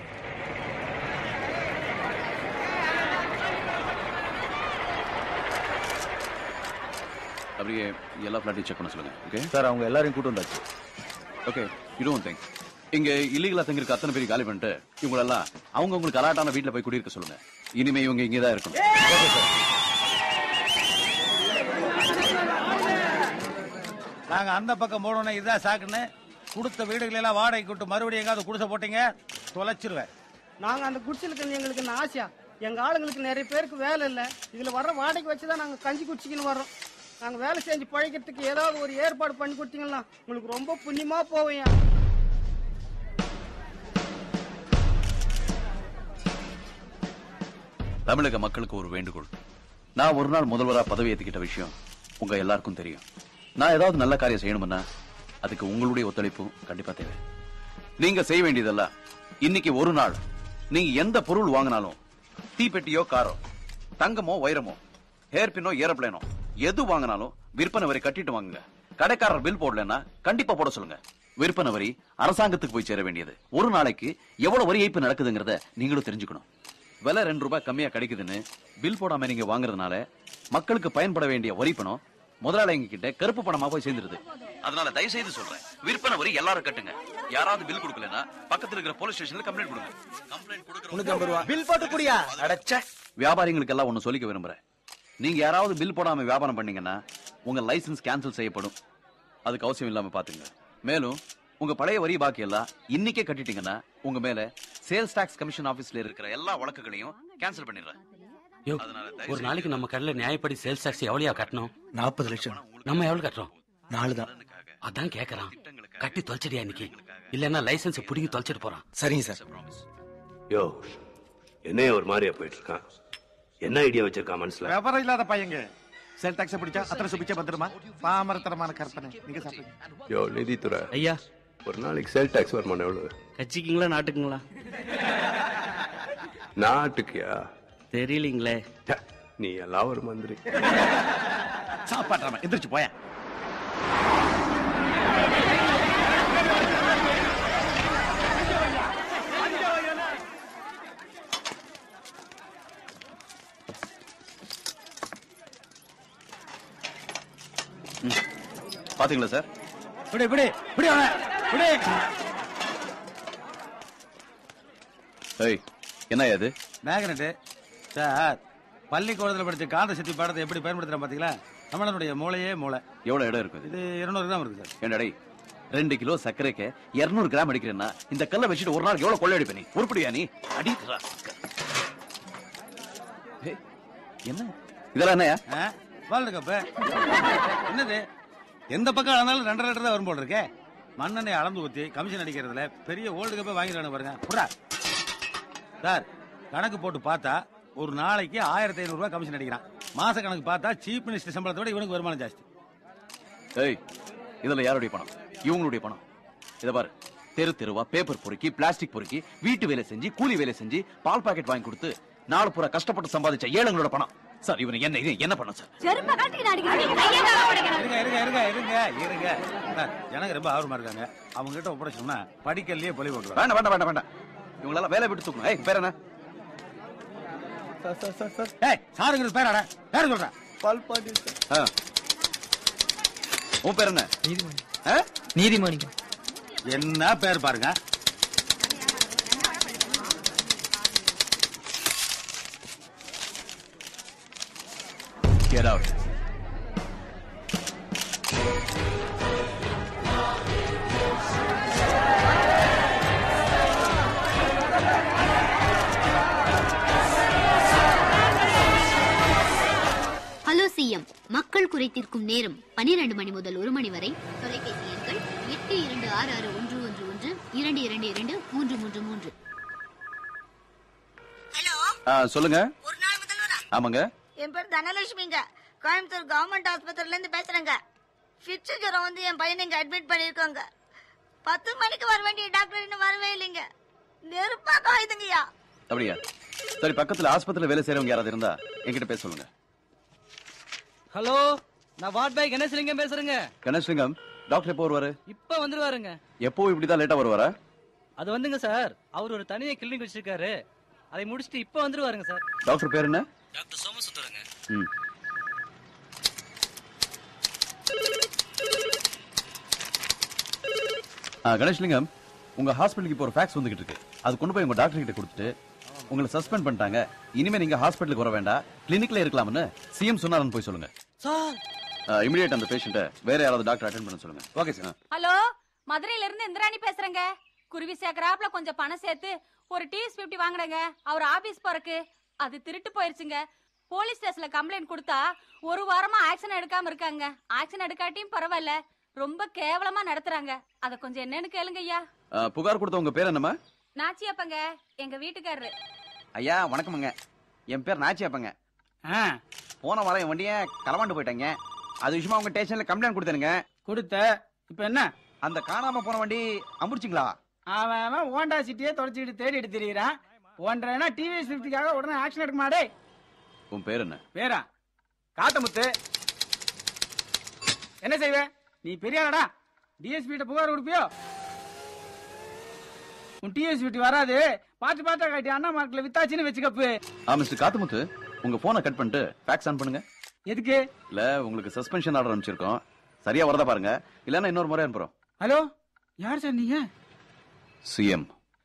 அப்படியே எல்லா ஃபிளாட்டையும் செக் பண்ண சொல்லுங்க ஓகே சார் அவங்க எல்லாரையும் கூட்டு வந்தாச்சு ஓகே யூ டோன்ட் திங்க் இங்க இல்லீகலா தங்கிருக்க அத்தனை பேர் காலி பண்ணிட்டு இவங்களெல்லாம் அவங்க உங்களுக்கு அலாட்டான வீட்ல போய் குடியிருக்க சொல்லுங்க இனிமே இவங்க இங்கே தான் இருக்கணும் நாங்க அந்த பக்கம் போனோம்னா இதுதான் சாக்குன்னு கொடுத்த வீடுகளை எல்லாம் வாடகை கூட்டு மறுபடியும் எங்காவது குடிசை போட்டீங்க தொலைச்சிருவேன் நாங்க அந்த குடிசையில் இருக்கிறது எங்களுக்கு என்ன ஆசையா எங்க ஆளுங்களுக்கு நிறைய பேருக்கு வேலை இல்ல இதுல வர்ற வாடகை வச்சுதான் நாங்க கஞ்சி குடிச்சிக்கின்னு வர்றோம் நாங்க வேலை செஞ்சு பழைக்கிறதுக்கு ஏதாவது ஒரு ஏற்பாடு பண்ணி கொடுத்தீங்கன்னா உங்களுக்கு ரொம்ப புண்ணியமா போவையா தமிழக மக்களுக்கு ஒரு வேண்டுகோள் நான் ஒரு நாள் முதல்வரா பதவி ஏத்துக்கிட்ட விஷயம் உங்க எல்லாருக்கும் தெரியும் நான் ஏதாவது நல்ல காரியம் செய்யணும்னா அதுக்கு உங்களுடைய ஒத்துழைப்பும் கண்டிப்பா தேவை நீங்க செய்ய வேண்டியதெல்லாம் இன்னைக்கு ஒரு நாள் நீங்க எந்த பொருள் வாங்கினாலும் தீப்பெட்டியோ காரோ தங்கமோ வைரமோ ஹேர் பின்னோ ஏரோப்ளேனோ எது வாங்கினாலும் விற்பனை வரி கட்டிட்டு வாங்குங்க கடைக்காரர் பில் போடலன்னா கண்டிப்பா போட சொல்லுங்க விற்பனை வரி அரசாங்கத்துக்கு போய் சேர வேண்டியது ஒரு நாளைக்கு எவ்வளவு வரி ஏய்ப்பு நடக்குதுங்கிறத நீங்களும் தெரிஞ்சுக்கணும் விலை ரெண்டு ரூபாய் கம்மியா கிடைக்குதுன்னு பில் போடாம நீங்க வாங்குறதுனால மக்களுக்கு பயன்பட வேண்டிய வரி பணம் முதலாளிங்க கிட்ட கருப்பு பணமா போய் சேர்ந்துருது அதனால தயவு செய்து சொல்றேன் விற்பனை வரி எல்லாரும் கட்டுங்க யாராவது பில் கொடுக்கலனா பக்கத்துல இருக்கிற போலீஸ் ஸ்டேஷன்ல கம்ப்ளைண்ட் கொடுங்க கம்ப்ளைண்ட் கொடுக்கற பில் போட்டு குடியா அடைச்ச வியாபாரிகளுக்கு எல்லாம் ஒண்ணு சொல்லிக்க விரும்புறேன் நீங்க யாராவது பில் போடாம வியாபாரம் பண்ணீங்கன்னா உங்க லைசென்ஸ் கேன்சல் செய்யப்படும் அதுக்கு அவசியம் இல்லாம பாத்துங்க மேலும் உங்க பழைய வரி பாக்கி எல்லாம் இன்னைக்கே கட்டிட்டீங்கன்னா உங்க மேல சேல்ஸ் டாக்ஸ் கமிஷன் ஆபீஸ்ல இருக்கிற எல்லா வழக்குகளையும் கேன்சல் பண்ணிடுறேன் யோ, ஒரு நாளைக்கு நம்ம கடையில நியாயப்படி சேல்ஸ் டாக்ஸ் எவ்வளவு கட்டணும் நாற்பது லட்சம் நம்ம எவ்வளவு கட்டுறோம் நாலு தான் அதான் கேக்குறான் கட்டி தொலைச்சிடியா இன்னைக்கு இல்லன்னா லைசன்ஸ் புடிங்கி தொலைச்சிட்டு போறான் சரிங்க சார் யோ என்னைய ஒரு மாதிரியா போயிட்டு இருக்கான் என்ன ஐடியா வச்சிருக்கான் மனசுல விவரம் இல்லாத பையங்க செல் டாக்ஸ் பிடிச்சா அத்தனை சுபிச்சா வந்துருமா பாமரத்தனமான கற்பனை நீங்க சாப்பிடுங்க யோ நிதித்துறை ஐயா ஒரு நாளைக்கு சேல் டாக்ஸ் வருமானம் எவ்வளவு கட்சிக்குங்களா நாட்டுக்குங்களா நாட்டுக்கியா தெரியலீங்களே நீ எல்லாம் ஒரு மந்திரி சாப்பாட்டுறாம எந்திரிச்சு போயா பாத்தீங்களா சார் விடு விடு விடு அவனை விடு ஏய் என்ன இது மேக்னெட்டு சார் பள்ளிக்கூடத்தில் படிச்ச காந்த சக்தி பாடத்தை எப்படி பயன்படுத்துறேன் பாத்தீங்களா தமிழனுடைய மூளையே மூளை எவ்வளவு இடம் இருக்கு இது இருநூறு கிராம் இருக்கு சார் என்னடா ரெண்டு கிலோ சர்க்கரைக்கு இருநூறு கிராம் அடிக்கிறேன்னா இந்த கல்லை வச்சுட்டு ஒரு நாள் எவ்வளவு கொள்ளை அடிப்ப நீ உருப்படியா நீ அடிக்கிறா ஏய், என்ன இதெல்லாம் என்னையா வேர்ல்டு கப்பு என்னது எந்த பக்கம் ஆனாலும் ரெண்டரை லிட்டர் தான் வரும் போல் இருக்கே மண்ணெண்ணெய் அளந்து ஊத்தி கமிஷன் அடிக்கிறதுல பெரிய ஓல்டு கப்பே வாங்கிடுறானு பாருங்க புடா சார் கணக்கு போட்டு பார்த்தா ஒரு நாளைக்கு ஆயிரத்தி ஐநூறு ரூபாய் கமிஷன் அடிக்கிறான் மாச கணக்கு பார்த்தா சீஃப் மினிஸ்டர் சம்பளத்தை விட இவனுக்கு வருமானம் ஜாஸ்தி ஏய் இதுல யாருடைய பணம் இவங்களுடைய பணம் இத பாரு தெரு தெருவா பேப்பர் பொறுக்கி பிளாஸ்டிக் பொறுக்கி வீட்டு வேலை செஞ்சு கூலி வேலை செஞ்சு பால் பாக்கெட் வாங்கி கொடுத்து நாலு பூரா கஷ்டப்பட்டு சம்பாதிச்ச ஏழைங்களோட பணம் சார் இவனை என்ன இது என்ன பண்ண சார் செருப்பை கட்டிக்கிட்டு அடிக்கிறீங்க கையை காலை உடைக்கிறேன். இருங்க இருங்க இருங்க இருங்க இருங்க சார் ஜனங்க ரொம்ப ஆர்வமா இருக்காங்க அவங்க கிட்ட ஒப்படைச்சோம்னா படிக்கல்லையே பொலி போட்டுருவாங்க வேண்டாம் வேண்டாம் வேண்டாம் வேண்டாம் இவங்களெல்லாம் வேலை விட்டு தூக்கணும் ஏய் பேர் என்ன ஏய் சாருங்கிறது பேராடா பேர் சொல்றேன் பால் பாண்டி ஆ. உன் பேர் என்ன நீதிமணி ஆ? நீதிமணிங்க என்ன பேர் பாருங்க Get out. ஹலோ சிஎம் மக்கள் குறை தீர்க்கும் நேரம் பனிரெண்டு மணி முதல் ஒரு மணி வரை தொலைபேசி எண்கள் எட்டு இரண்டு ஆறு ஆறு ஒன்று ஒன்று ஒன்று இரண்டு இரண்டு இரண்டு மூன்று மூன்று மூன்று ஆ, சொல்லுங்க ஆமாங்க என் பேர் தனலட்சுமிங்க கோயம்புத்தூர் கவர்மெண்ட் ஆஸ்பத்திரில இருந்து பேசுறேங்க ஃபிட்ஸ் ஜுரம் வந்து என் பையனை இங்க அட்மிட் பண்ணிருக்காங்க பத்து மணிக்கு வர வேண்டிய டாக்டர் இன்னும் வரவே இல்லைங்க நெருப்பா காயுதுங்கய்யா அப்படியா சரி பக்கத்துல ஆஸ்பத்திரியில வேலை செய்யறவங்க யாராவது இருந்தா என்கிட்ட பேச சொல்லுங்க ஹலோ நான் வார்ட் பாய் கணேசலிங்கம் பேசுறேங்க கணேஷ்லிங்கம் டாக்டர் எப்போ வருவாரு இப்ப வந்துருவாருங்க எப்பவும் இப்படிதான் லேட்டா வருவாரா அது வந்துங்க சார் அவர் ஒரு தனியா கிளினிக் வச்சிருக்காரு அதை முடிச்சுட்டு இப்ப வந்துருவாருங்க சார் டாக்டர் பேர் என்ன டாக்டர் சோமசுந்தரங்க ம் ஆ, கணேஷ்லிங்கம் உங்க ஹாஸ்பிட்டலுக்கு இப்போ ஒரு ஃபேக்ஸ் வந்துகிட்டு இருக்கு அது கொண்டு போய் உங்க டாக்டர் கிட்ட கொடுத்துட்டு உங்களை சஸ்பெண்ட் பண்ணிட்டாங்க இனிமே நீங்க ஹாஸ்பிட்டலுக்கு வர வேண்டாம் கிளினிக்ல இருக்கலாம்னு சிஎம் சொன்னாருன்னு போய் சொல்லுங்க சார் இமிடியேட் அந்த பேஷண்ட்டை வேற யாராவது டாக்டர் அட்டென்ட் பண்ண சொல்லுங்க ஓகே சார் ஹலோ மதுரையில இருந்து இந்திராணி பேசுறேங்க குருவி சேர்க்கறாப்புல கொஞ்சம் பணம் சேர்த்து ஒரு டிஎஸ் பிப்டி வாங்குறேங்க அவர் ஆபீஸ் போறக்கு அது திருட்டு போயிருச்சுங்க போலீஸ் ஸ்டேஷன்ல கம்ப்ளைண்ட் கொடுத்தா ஒரு வாரமா ஆக்ஷன் எடுக்காம இருக்காங்க ஆக்ஷன் எடுக்காட்டியும் பரவாயில்ல ரொம்ப கேவலமா நடத்துறாங்க அத கொஞ்சம் என்னன்னு கேளுங்க ஐயா புகார் கொடுத்த உங்க பேர் என்னம்மா நாச்சியப்பங்க எங்க வீட்டுக்காரரு ஐயா வணக்கமுங்க என் பேர் நாச்சியாப்பங்க போன வாரம் என் வண்டியை களவாண்டு போயிட்டாங்க அது விஷயமா உங்க ஸ்டேஷன்ல கம்ப்ளைண்ட் கொடுத்தனுங்க கொடுத்த இப்ப என்ன அந்த காணாம போன வண்டி அமுடிச்சிங்களா அவன் அவன் ஹோண்டா சிட்டியே தொடச்சிக்கிட்டு தேடிட்டு திரியிறான் ஒன்றரைனா டிவிஎஸ் ஃபிஃப்டிக்காக உடனே ஆக்ஷன் எடுக்க மாடே உன் பேர் என்ன வேறா காத்தமுத்து என்ன செய்வ நீ பெரியாடா டிஎஸ்பி கிட்ட புகார் கொடுப்பியோ உன் டிஎஸ்பி வராது பார்த்து பார்த்தா காட்டி அண்ணா மார்க்ல வித்தாச்சுன்னு வச்சுக்கப்பு ஆ மிஸ்டர் காத்துமுத்து உங்க போனை கட் பண்ணிட்டு ஃபேக்ஸ் ஆன் பண்ணுங்க எதுக்கு இல்ல உங்களுக்கு சஸ்பென்ஷன் ஆர்டர் அனுப்பிச்சிருக்கோம் சரியா வரதா பாருங்க இல்லன்னா இன்னொரு முறை அனுப்புறோம் ஹலோ யார் சார் நீங்க சிஎம்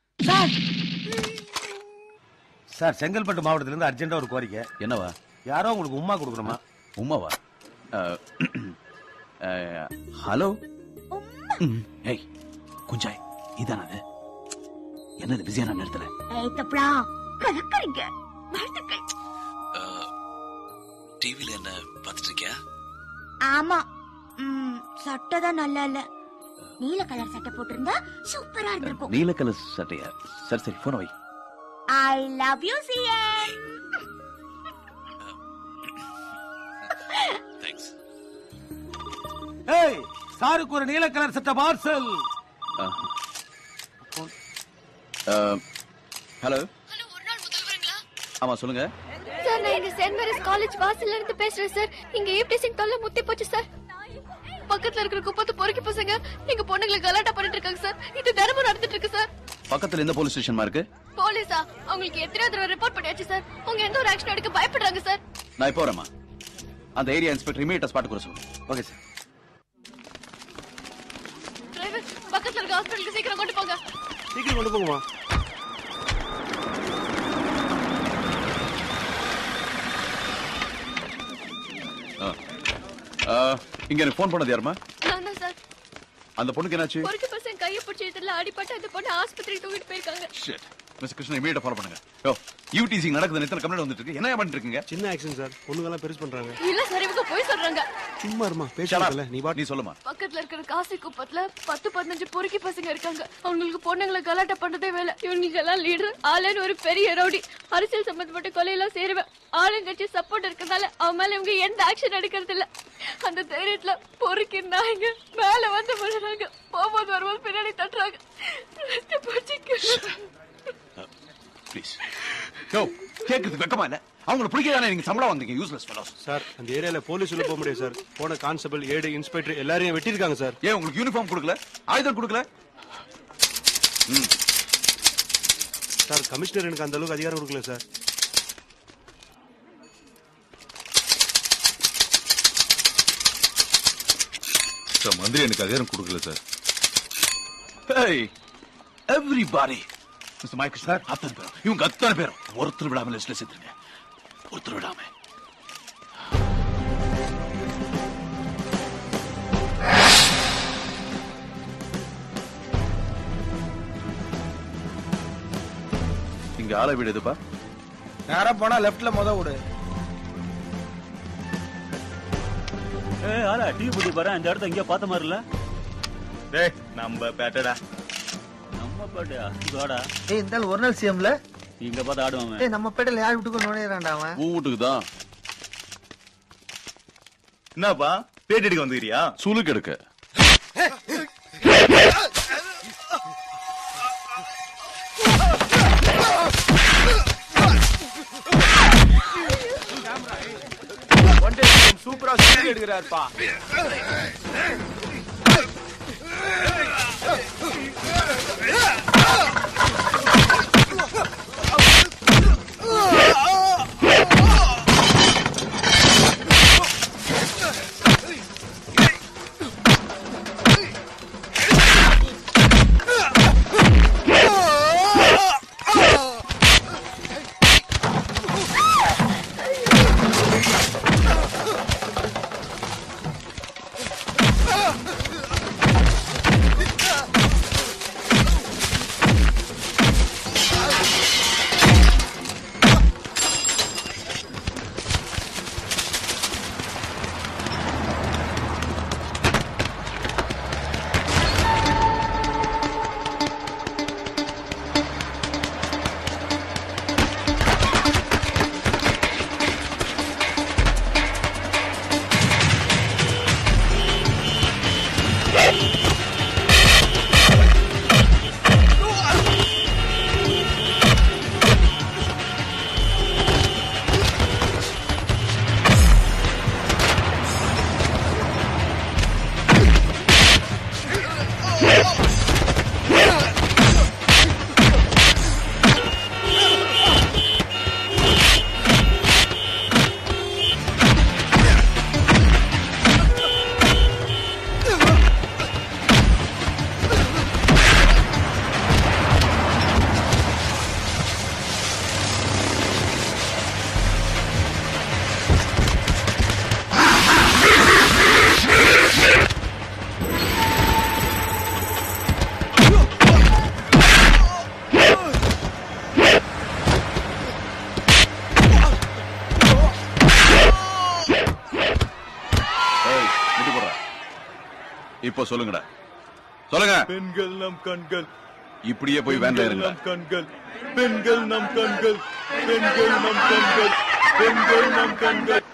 சார் செங்கல்பட்டு மாவட்டத்துல இருந்து அர்ஜென்டா ஒரு கோரிக்கை என்னவா யாரோ உங்களுக்கு உமா கொடுக்கணுமா உமாவா ஹலோ ஏய் குஞ்சாய் இதான அது என்னது பிஸியான நேரத்துல ஏய் தப்படா கலக்கறீங்க வாழ்த்துக்கள் டிவில என்ன பாத்துட்டு இருக்கியா ஆமா ம், சட்டை தான் நல்லா இல்ல நீல கலர் சட்டை போட்டிருந்தா சூப்பரா இருந்திருக்கும் நீல கலர் சட்டையா சரி சரி போன வை I love you CM thanks ஏய் சாருக்கு ஒரு நீல கலர் சட்டை பார்சல் ஹலோ ஆமா சொல்லுங்க சார் நான் இங்க சென்ட் மேரிஸ் காலேஜ் வாசல்ல இருந்து பேசுறேன் சார் இங்க ஏப்டி சிங் தொல்லை முத்தி போச்சு சார் பக்கத்துல இருக்கிற குப்பத்து பொறுக்கி பசங்க எங்க பொண்ணுங்களை கலாட்டா பண்ணிட்டு இருக்காங்க சார் இது தினமும் நடந்துட்டு இருக்கு சார் பக்கத்துல எந்த போலீஸ் ஸ்டேஷன் இருக்கு போலீஸா அவங்களுக்கு எத்தனை தடவை ரிப்போர்ட் பண்ணியாச்சு சார் அவங்க எந்த ஒரு ஆக்ஷன் எடுக்க பயப்படுறாங்க சார் நான் இப்போ வரேம்மா அந்த ஏரியா இன்ஸ்பெக்டர் இமீடியட்டா ஸ்பாட் கூட சொல்லுங்க ஓகே சார் டிரைவர் பக்கத்துல இருக்க ஹாஸ்பிட்டலுக்கு சீக்கிரம் கொண்டு போங்க சீக்கிரம் கொண்டு போங்கம்மா இங்க எனக்கு ஃபோன் பண்ணது யாருமா நான் தான் சார் அந்த பொண்ணுக்கு என்னாச்சு பொறுக்கி பசங்க கையை பிடிச்சி இதுல அடிபட்டு அந்த பொண்ணு ஆஸ்பத்திரி தூக்கிட்டு போயிருக்காங்க ஷிட் மிஸ்டர் கிருஷ்ணன் இமீடியட்டா ஃபாலோ பண்ணுங்க யோ யூடிசி நடக்குது எத்தனை கம்ப்ளைண்ட் வந்துட்டு இருக்கு என்ன பண்ணிட்டு இருக்கீங்க சின்ன ஆக்சிடென்ட் சார் பொண்ணுங்கெல்லாம் பெருசு பண்றாங்க இல்ல சார் இவங்க போய் சொல்றாங்க சும்மா இருமா Shut up. பேசுறதுல நீ நீ சொல்லுமா பக்கத்துல இருக்கிற காசி குப்பத்துல பத்து பதினஞ்சு பொறுக்கி பசங்க இருக்காங்க அவங்களுக்கு பொண்ணுங்களை கலாட்டா பண்றதே வேலை இவங்களுக்கு எல்லாம் லீடர் ஆளுன்னு ஒரு பெரிய ரவுடி அரசியல் சம்பந்தப்பட்ட கொலையெல்லாம் சேருவேன் ஆளுங்கட்சி சப்போர்ட் இருக்கறதால அவன் மேல இவங்க எந்த ஆக்ஷன் எடுக்கிறது இல்ல அந்த தைரியத்துல பொறுக்கி நாய்ங்க மேல வந்து விழுறாங்க போகும்போது வரும்போது பின்னாடி தட்டுறாங்க ரெண்டு பூச்சிக்கு ப்ளீஸ் யோ கேக்குறது வெக்கமா இல்ல அவங்கள பிடிக்கதானே நீங்க சம்பளம் வந்தீங்க யூஸ்லெஸ் ஃபெலோஸ் சார் அந்த ஏரியால போலீஸ் உள்ள போக முடியாது சார் போன கான்ஸ்டபிள் ஏடு இன்ஸ்பெக்டர் எல்லாரையும் வெட்டிருக்காங்க சார் ஏன் உங்களுக்கு யூனிஃபார்ம் கொடுக்கல ஆயுதம் கொடுக்கல ம் சார் கமிஷனர் எனக்கு அந்த அளவுக்கு அதிகாரம் கொடுக்கல சார் சார் மந்திரி எனக்கு அதிகாரம் கொடுக்கல sir hey everybody mister Michael sir அத்தனை பேரும் இவங்க அத்தனை பேரும் ஒருத்தர் விடாம லிஸ்ட்ல சேர்த்துருங்க ஒருத்தர் விடாம இங்க ஆளை வீடு எதுப்பா நேரா போனா லெஃப்ட்ல முத விடு ஏ ஆளா டீ குடி பாரு இந்த இடத்த எங்கேயோ பார்த்த மாதிரி இல்ல டேய் நம்ம பேட்டடா நம்ம பாட்டியா இதோடா ஏய் இந்த ஆள் ஒரு நாள் சிஎம்ல இங்க பார்த்து ஆடுவாங்க ஏய் நம்ம பேட்டையில யார் வீட்டுக்கும் நுழையிறான்டா அவன் உன் வீட்டுக்கு தான் என்னப்பா பேட்டி எடுக்க வந்துக்கிறியா சுலுக்கு எடுக்க சூப்பரா சூப்பர் எடுக்கிறாருப்பா ஏய், முட்டி போடுறா. இப்போ சொல்லுங்கடா சொல்லுங்க பெண்கள் நம் கண்கள் இப்படியே போய் வேண்டாம் இருங்க நம் கண்கள் பெண்கள் நம் கண்கள் பெண்கள் நம் கண்கள் பெண்கள் நம் கண்கள்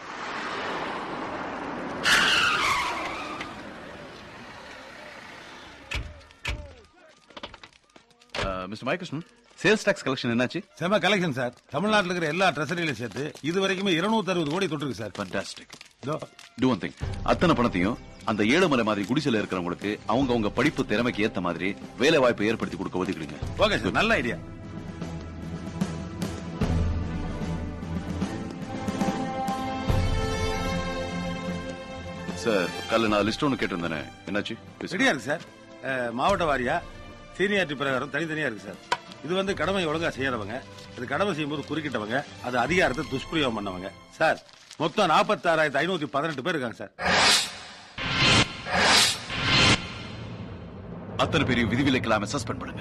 mister Maikrishnan sales tax collection என்னாச்சு செம கலெக்ஷன் சார் தமிழ்நாட்டில் இருக்கிற எல்லா ட்ரெஸரியிலும் சேர்த்து இது வரைக்குமே இருநூத்தி அறுபது கோடி தொட்டிருக்கு sir fantastic do one thing அத்தனை பணத்தையும் அந்த ஏழுமலை மாதிரி குடிசையில் இருக்கிறவங்களுக்கு அவங்க அவங்க படிப்பு திறமைக்கு ஏத்த மாதிரி வேலை வாய்ப்பை ஏற்படுத்தி கொடுக்க ஒதுக்கிடுங்க ஓகே சார் நல்ல ஐடியா சார் கல்ல நான் லிஸ்ட் ஒன்று கேட்டிருந்தேனே என்னாச்சு ரெடியா இருக்கு சார் அஹ், மாவட்ட வாரியா சீனியாரிட்டி பிரகாரம் தனித்தனியா இருக்கு சார் இது வந்து கடமை ஒழுங்கா செய்யறவங்க இது கடமை செய்யும்போது குறுக்கிட்டவங்க அது அதிகாரத்தை துஷ்பிரயோகம் பண்ணவங்க சார் மொத்தம் நாற்பத்தாறாயிரத்தி ஐநூத்தி பதினெட்டு பேர் இருக்காங்க சார் அத்தனை பெரிய விதிவிலக்கெல்லாம் சஸ்பெண்ட் பண்ணுங்க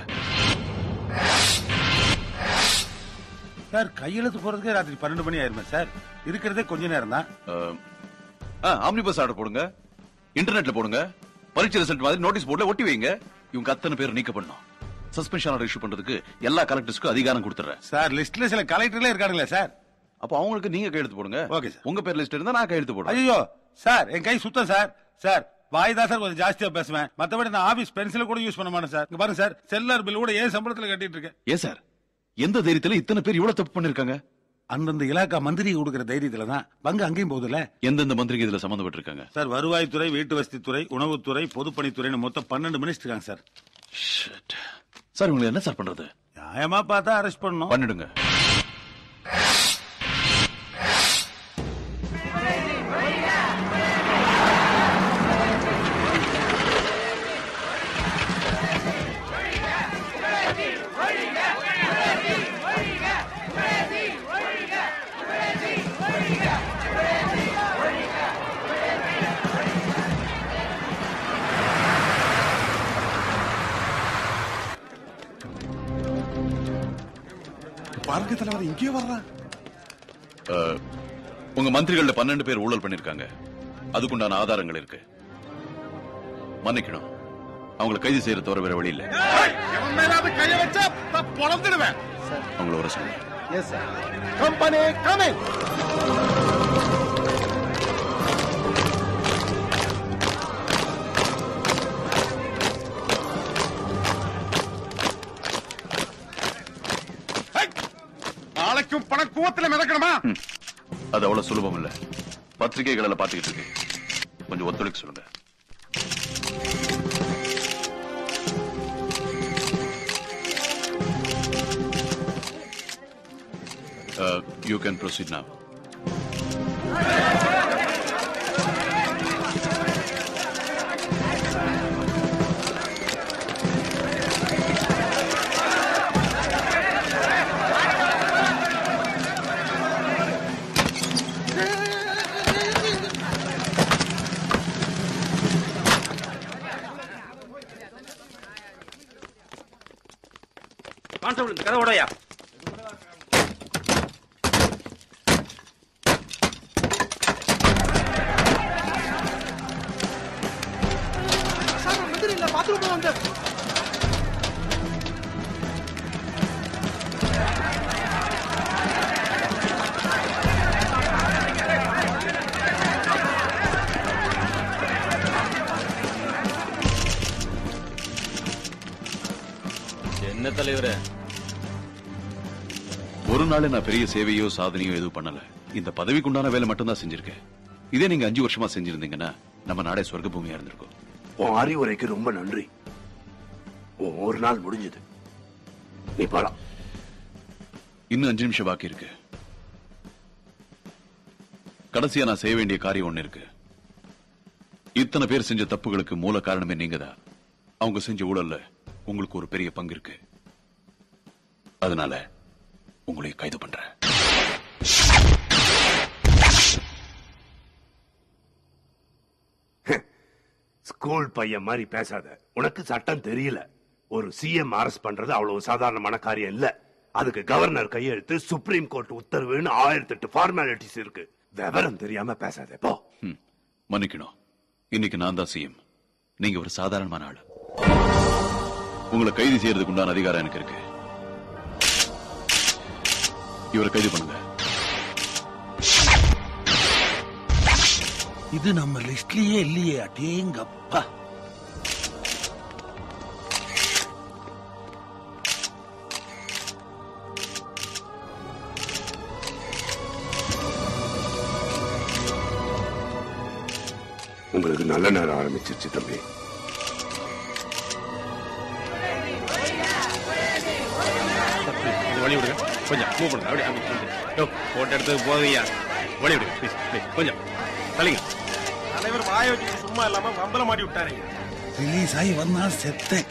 சார் கையெழுத்து போறதுக்கே ராத்திரி பன்னெண்டு மணி ஆயிருமே சார் இருக்கிறதே கொஞ்ச நேரம் தான் ஆம்னி பஸ் ஆர்டர் போடுங்க இன்டர்நெட்ல போடுங்க பரீட்சை ரிசல்ட் மாதிரி நோட்டீஸ் போர்ட்ல ஒட்டி வைங்க இவங்க அத்தனை பேர் நீக்க பண்ணணும் சஸ்பென்ஷன் ஆர்டர் இஷ்யூ பண்றதுக்கு எல்லா கலெக்டர்ஸ்க்கும் அதிகாரம் கொடுத்துறேன் சார் லிஸ்ட்ல சில கலெக்டர்ல இருக்கானுங்களே சார் அப்போ அவங்களுக்கு நீங்க கையெழுத்து போடுங்க ஓகே சார் உங்க பேர் லிஸ்ட் இருந்தா நான் கையெழுத்து போடுறேன் ஐயோ சார் என் கை சுத்தம் சார் சார் வாய் தான் சார் கொஞ்சம் ஜாஸ்தியா பேசுவேன் மத்தபடி நான் ஆபீஸ் பென்சில் கூட யூஸ் பண்ண மாட்டேன் சார் இங்க பாருங்க சார் செல்லார் பில் கூட ஏன் சம்பளத்துல கட்டிட்டு இருக்கேன் ஏன் சார் எந்த தைரியத்துல இத்தனை பேர் இவ்வளவு தப்பு பண்ணிருக்காங்க அந்தந்த இலாக்கா மந்திரி கொடுக்கிற தைரியத்துல தான் பங்கு அங்கேயும் போகுதுல்ல எந்தெந்த மந்திரிங்க இதுல சம்பந்தப்பட்டிருக்காங்க சார் வருவாய்த்துறை வீட்டு வசதித்துறை உணவுத்துறை பொதுப்பணித்துறைன்னு மொத்தம் பன்னெண்டு மினிஸ்டர் இருக்காங்க சார் சார் உங்களை என்ன சார் பண்றது நியாயமா பார்த்தா அரெஸ்ட் பண்ணணும் பண்ணிடுங்க பாருங்க தலைவர் இங்கே வர்றான் அஹ், உங்க மந்திரிகள்ல பன்னெண்டு பேர் ஊழல் பண்ணிருக்காங்க அதுக்குண்டான ஆதாரங்கள் இருக்கு மன்னிக்கணும் அவங்களை கைது செய்யற தவிர வேற வழி இல்ல எவன் மேலாவது கைய வச்சா நான் பொழந்துடுவேன் அவங்கள வர சொல்லுங்க எஸ் சார் கம்பெனி கமிங் நாளைக்கும் பண கூவத்துல மிதக்கணுமா அது அவ்வளவு சுலபம் இல்ல பத்திரிகைகளில் பாத்துக்கிட்டு இருக்கு கொஞ்சம் ஒத்துழைக்க சொல்லுங்க you can proceed now constable கதை உடையா சார் மந்திரி இல்ல பாத்ரூம் வந்து என்ன தலைவரே ஒரு நாள் நான் பெரிய சேவையோ சாதனையோ எதுவும் பண்ணல இந்த பதவிக்கு உண்டான வேலை மட்டும்தான் செஞ்சிருக்கேன் இதே நீங்க அஞ்சு வருஷமா செஞ்சிருந்தீங்கன்னா நம்ம நாடே சொர்க்க பூமியா இருந்திருக்கும் உன் அறிவுரைக்கு ரொம்ப நன்றி உன் ஒரு நாள் முடிஞ்சது நீ போலாம் இன்னும் அஞ்சு நிமிஷம் பாக்கி இருக்கு கடைசியா நான் செய்ய வேண்டிய காரியம் ஒண்ணு இருக்கு இத்தனை பேர் செஞ்ச தப்புகளுக்கு மூல காரணமே நீங்க தான் அவங்க செஞ்ச ஊழல்ல உங்களுக்கு ஒரு பெரிய பங்கு இருக்கு அதனால உங்களை கைது பண்றேன் ஸ்கூல் பையன் மாதிரி பேசாத உனக்கு சட்டம் தெரியல ஒரு சிஎம் அரெஸ்ட் பண்றது அவ்வளவு சாதாரணமான காரியம் இல்ல அதுக்கு கவர்னர் கையெழுத்து சுப்ரீம் கோர்ட் உத்தரவுன்னு ஆயிரத்தி எட்டு ஃபார்மாலிட்டிஸ் இருக்கு விவரம் தெரியாம பேசாத போ ம், மன்னிக்கணும் இன்னைக்கு நான் தான் சிஎம் நீங்க ஒரு சாதாரணமான ஆளு உங்களை கைது செய்யறதுக்கு உண்டான அதிகாரம் எனக்கு இருக்கு இவரை கைது பண்ணுங்க இது நம்ம லிஸ்ட்லயே இல்லையே அடேங்கப்பா உங்களுக்கு நல்ல நேரம் ஆரம்பிச்சிருச்சு தம்பி இது வழி விடுங்க கொஞ்சம் மூவ் பண்ணுங்க அப்படியே அப்படி அப்படி. யோ போட்டோ எடுத்தது போதையா வழி விடுங்க ப்ளீஸ் ப்ளீஸ் கொஞ்சம் தள்ளிங்க தலைவர் வாய வச்சு சும்மா இல்லாம வம்பல மாட்டி விட்டாரு ரிலீஸ் ஆகி வந்தா செத்தேன்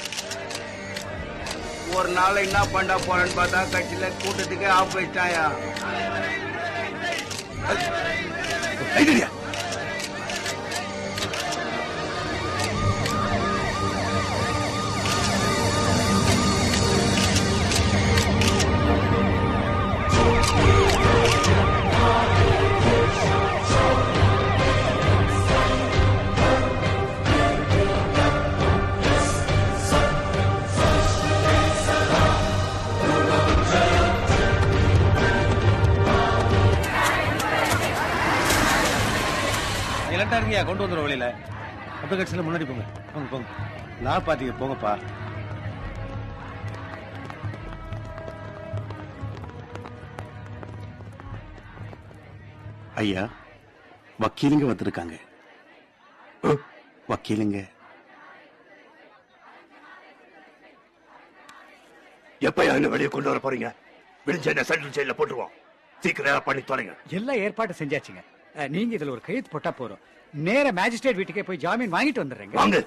ஒரு நாள் என்ன பண்ண போறேன்னு பார்த்தா கட்சியில கூட்டத்துக்கு ஆஃப் வச்சிட்டாயா கைதடியா இலண்டா இருக்கியா கொண்டு வந்துடும் வெளியில அப்ப கட்சியில முன்னாடி போங்க போங்க போங்க லா பாத்தீங்க போங்கப்பா ஐயா வக்கீலுங்க வந்திருக்காங்க வக்கீலுங்க எப்ப என்ன வெளியே கொண்டு வர போறீங்க விடிஞ்ச என்ன சென்ட்ரல் ஜெயில போட்டுருவோம் சீக்கிரம் ஏதாவது பண்ணி தொலைங்க எல்லாம் ஏற்பாடு செஞ்சாச்சுங்க அஹ், நீங்க இதுல ஒரு கையெழுத்து போட்டா போறோம் நேர மேஜிஸ்ட்ரேட் வீட்டுக்கே போய் ஜாமீன் வாங்கிட்டு வந்துடுறேங்க வாங்க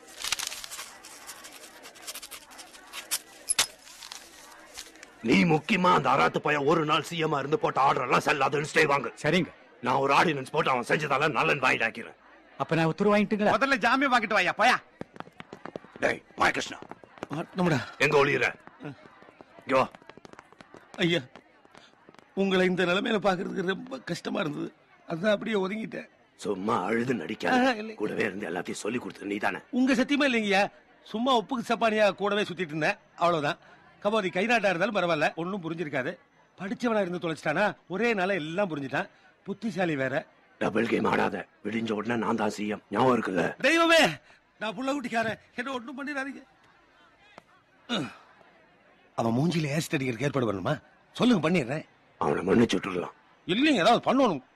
நீ முக்கியமா அந்த அராத்து பையன் ஒரு நாள் சிஎம் இருந்து போட்ட ஆர்டர் எல்லாம் செல்லாதுன்னு ஸ்டே வாங்க சரிங்க நான் ஒரு ஆர்டினன்ஸ் போட்டு அவன் செஞ்சதால நலன் வாங்கிட்டாக்கிறேன் அப்ப நான் உத்தரவு வாங்கிட்டுங்களா முதல்ல ஜாமீன் வாங்கிட்டு வாயா போயா டேய் பாயகிருஷ்ணா நம்மடா எங்க ஒளியுற இங்க வா ஐயா உங்களை இந்த நிலைமையில பாக்குறதுக்கு ரொம்ப கஷ்டமா இருந்தது அதான் அப்படியே ஒதுங்கிட்டேன் சும்மா அழுது ஆஹா, நடிக்காத இல்லை. கூடவே இருந்து எல்லாத்தையும் சொல்லி கொடுத்தது நீதானே உங்க சத்தியமா இல்லைங்கய்யா சும்மா உப்புக்கு சப்பானியா கூடவே சுத்திட்டு இருந்தேன் அவ்வளவுதான் கபோதி கை நாட்டா இருந்தாலும் பரவாயில்ல ஒன்னும் புரிஞ்சிருக்காது படிச்சவனா இருந்து தொலைச்சிட்டானா ஒரே நாள எல்லாம் புரிஞ்சுட்டான் புத்திசாலி வேற டபுள் கேம் ஆடாத விடிஞ்ச உடனே நான் தான் சிஎம் ஞாபகம் இருக்குல்ல தெய்வமே நான் புள்ள குட்டிக்காரன் என்ன ஒண்ணும் பண்ணிடாதீங்க அவன் மூஞ்சில ஏசிட் அடிக்கிறதுக்கு ஏற்பாடு பண்ணணுமா சொல்லுங்க பண்ணிடுறேன் அவனை மன்னிச்சு விட்டுடலாம் இல்லைங்க ஏதாவது பண்ணணும்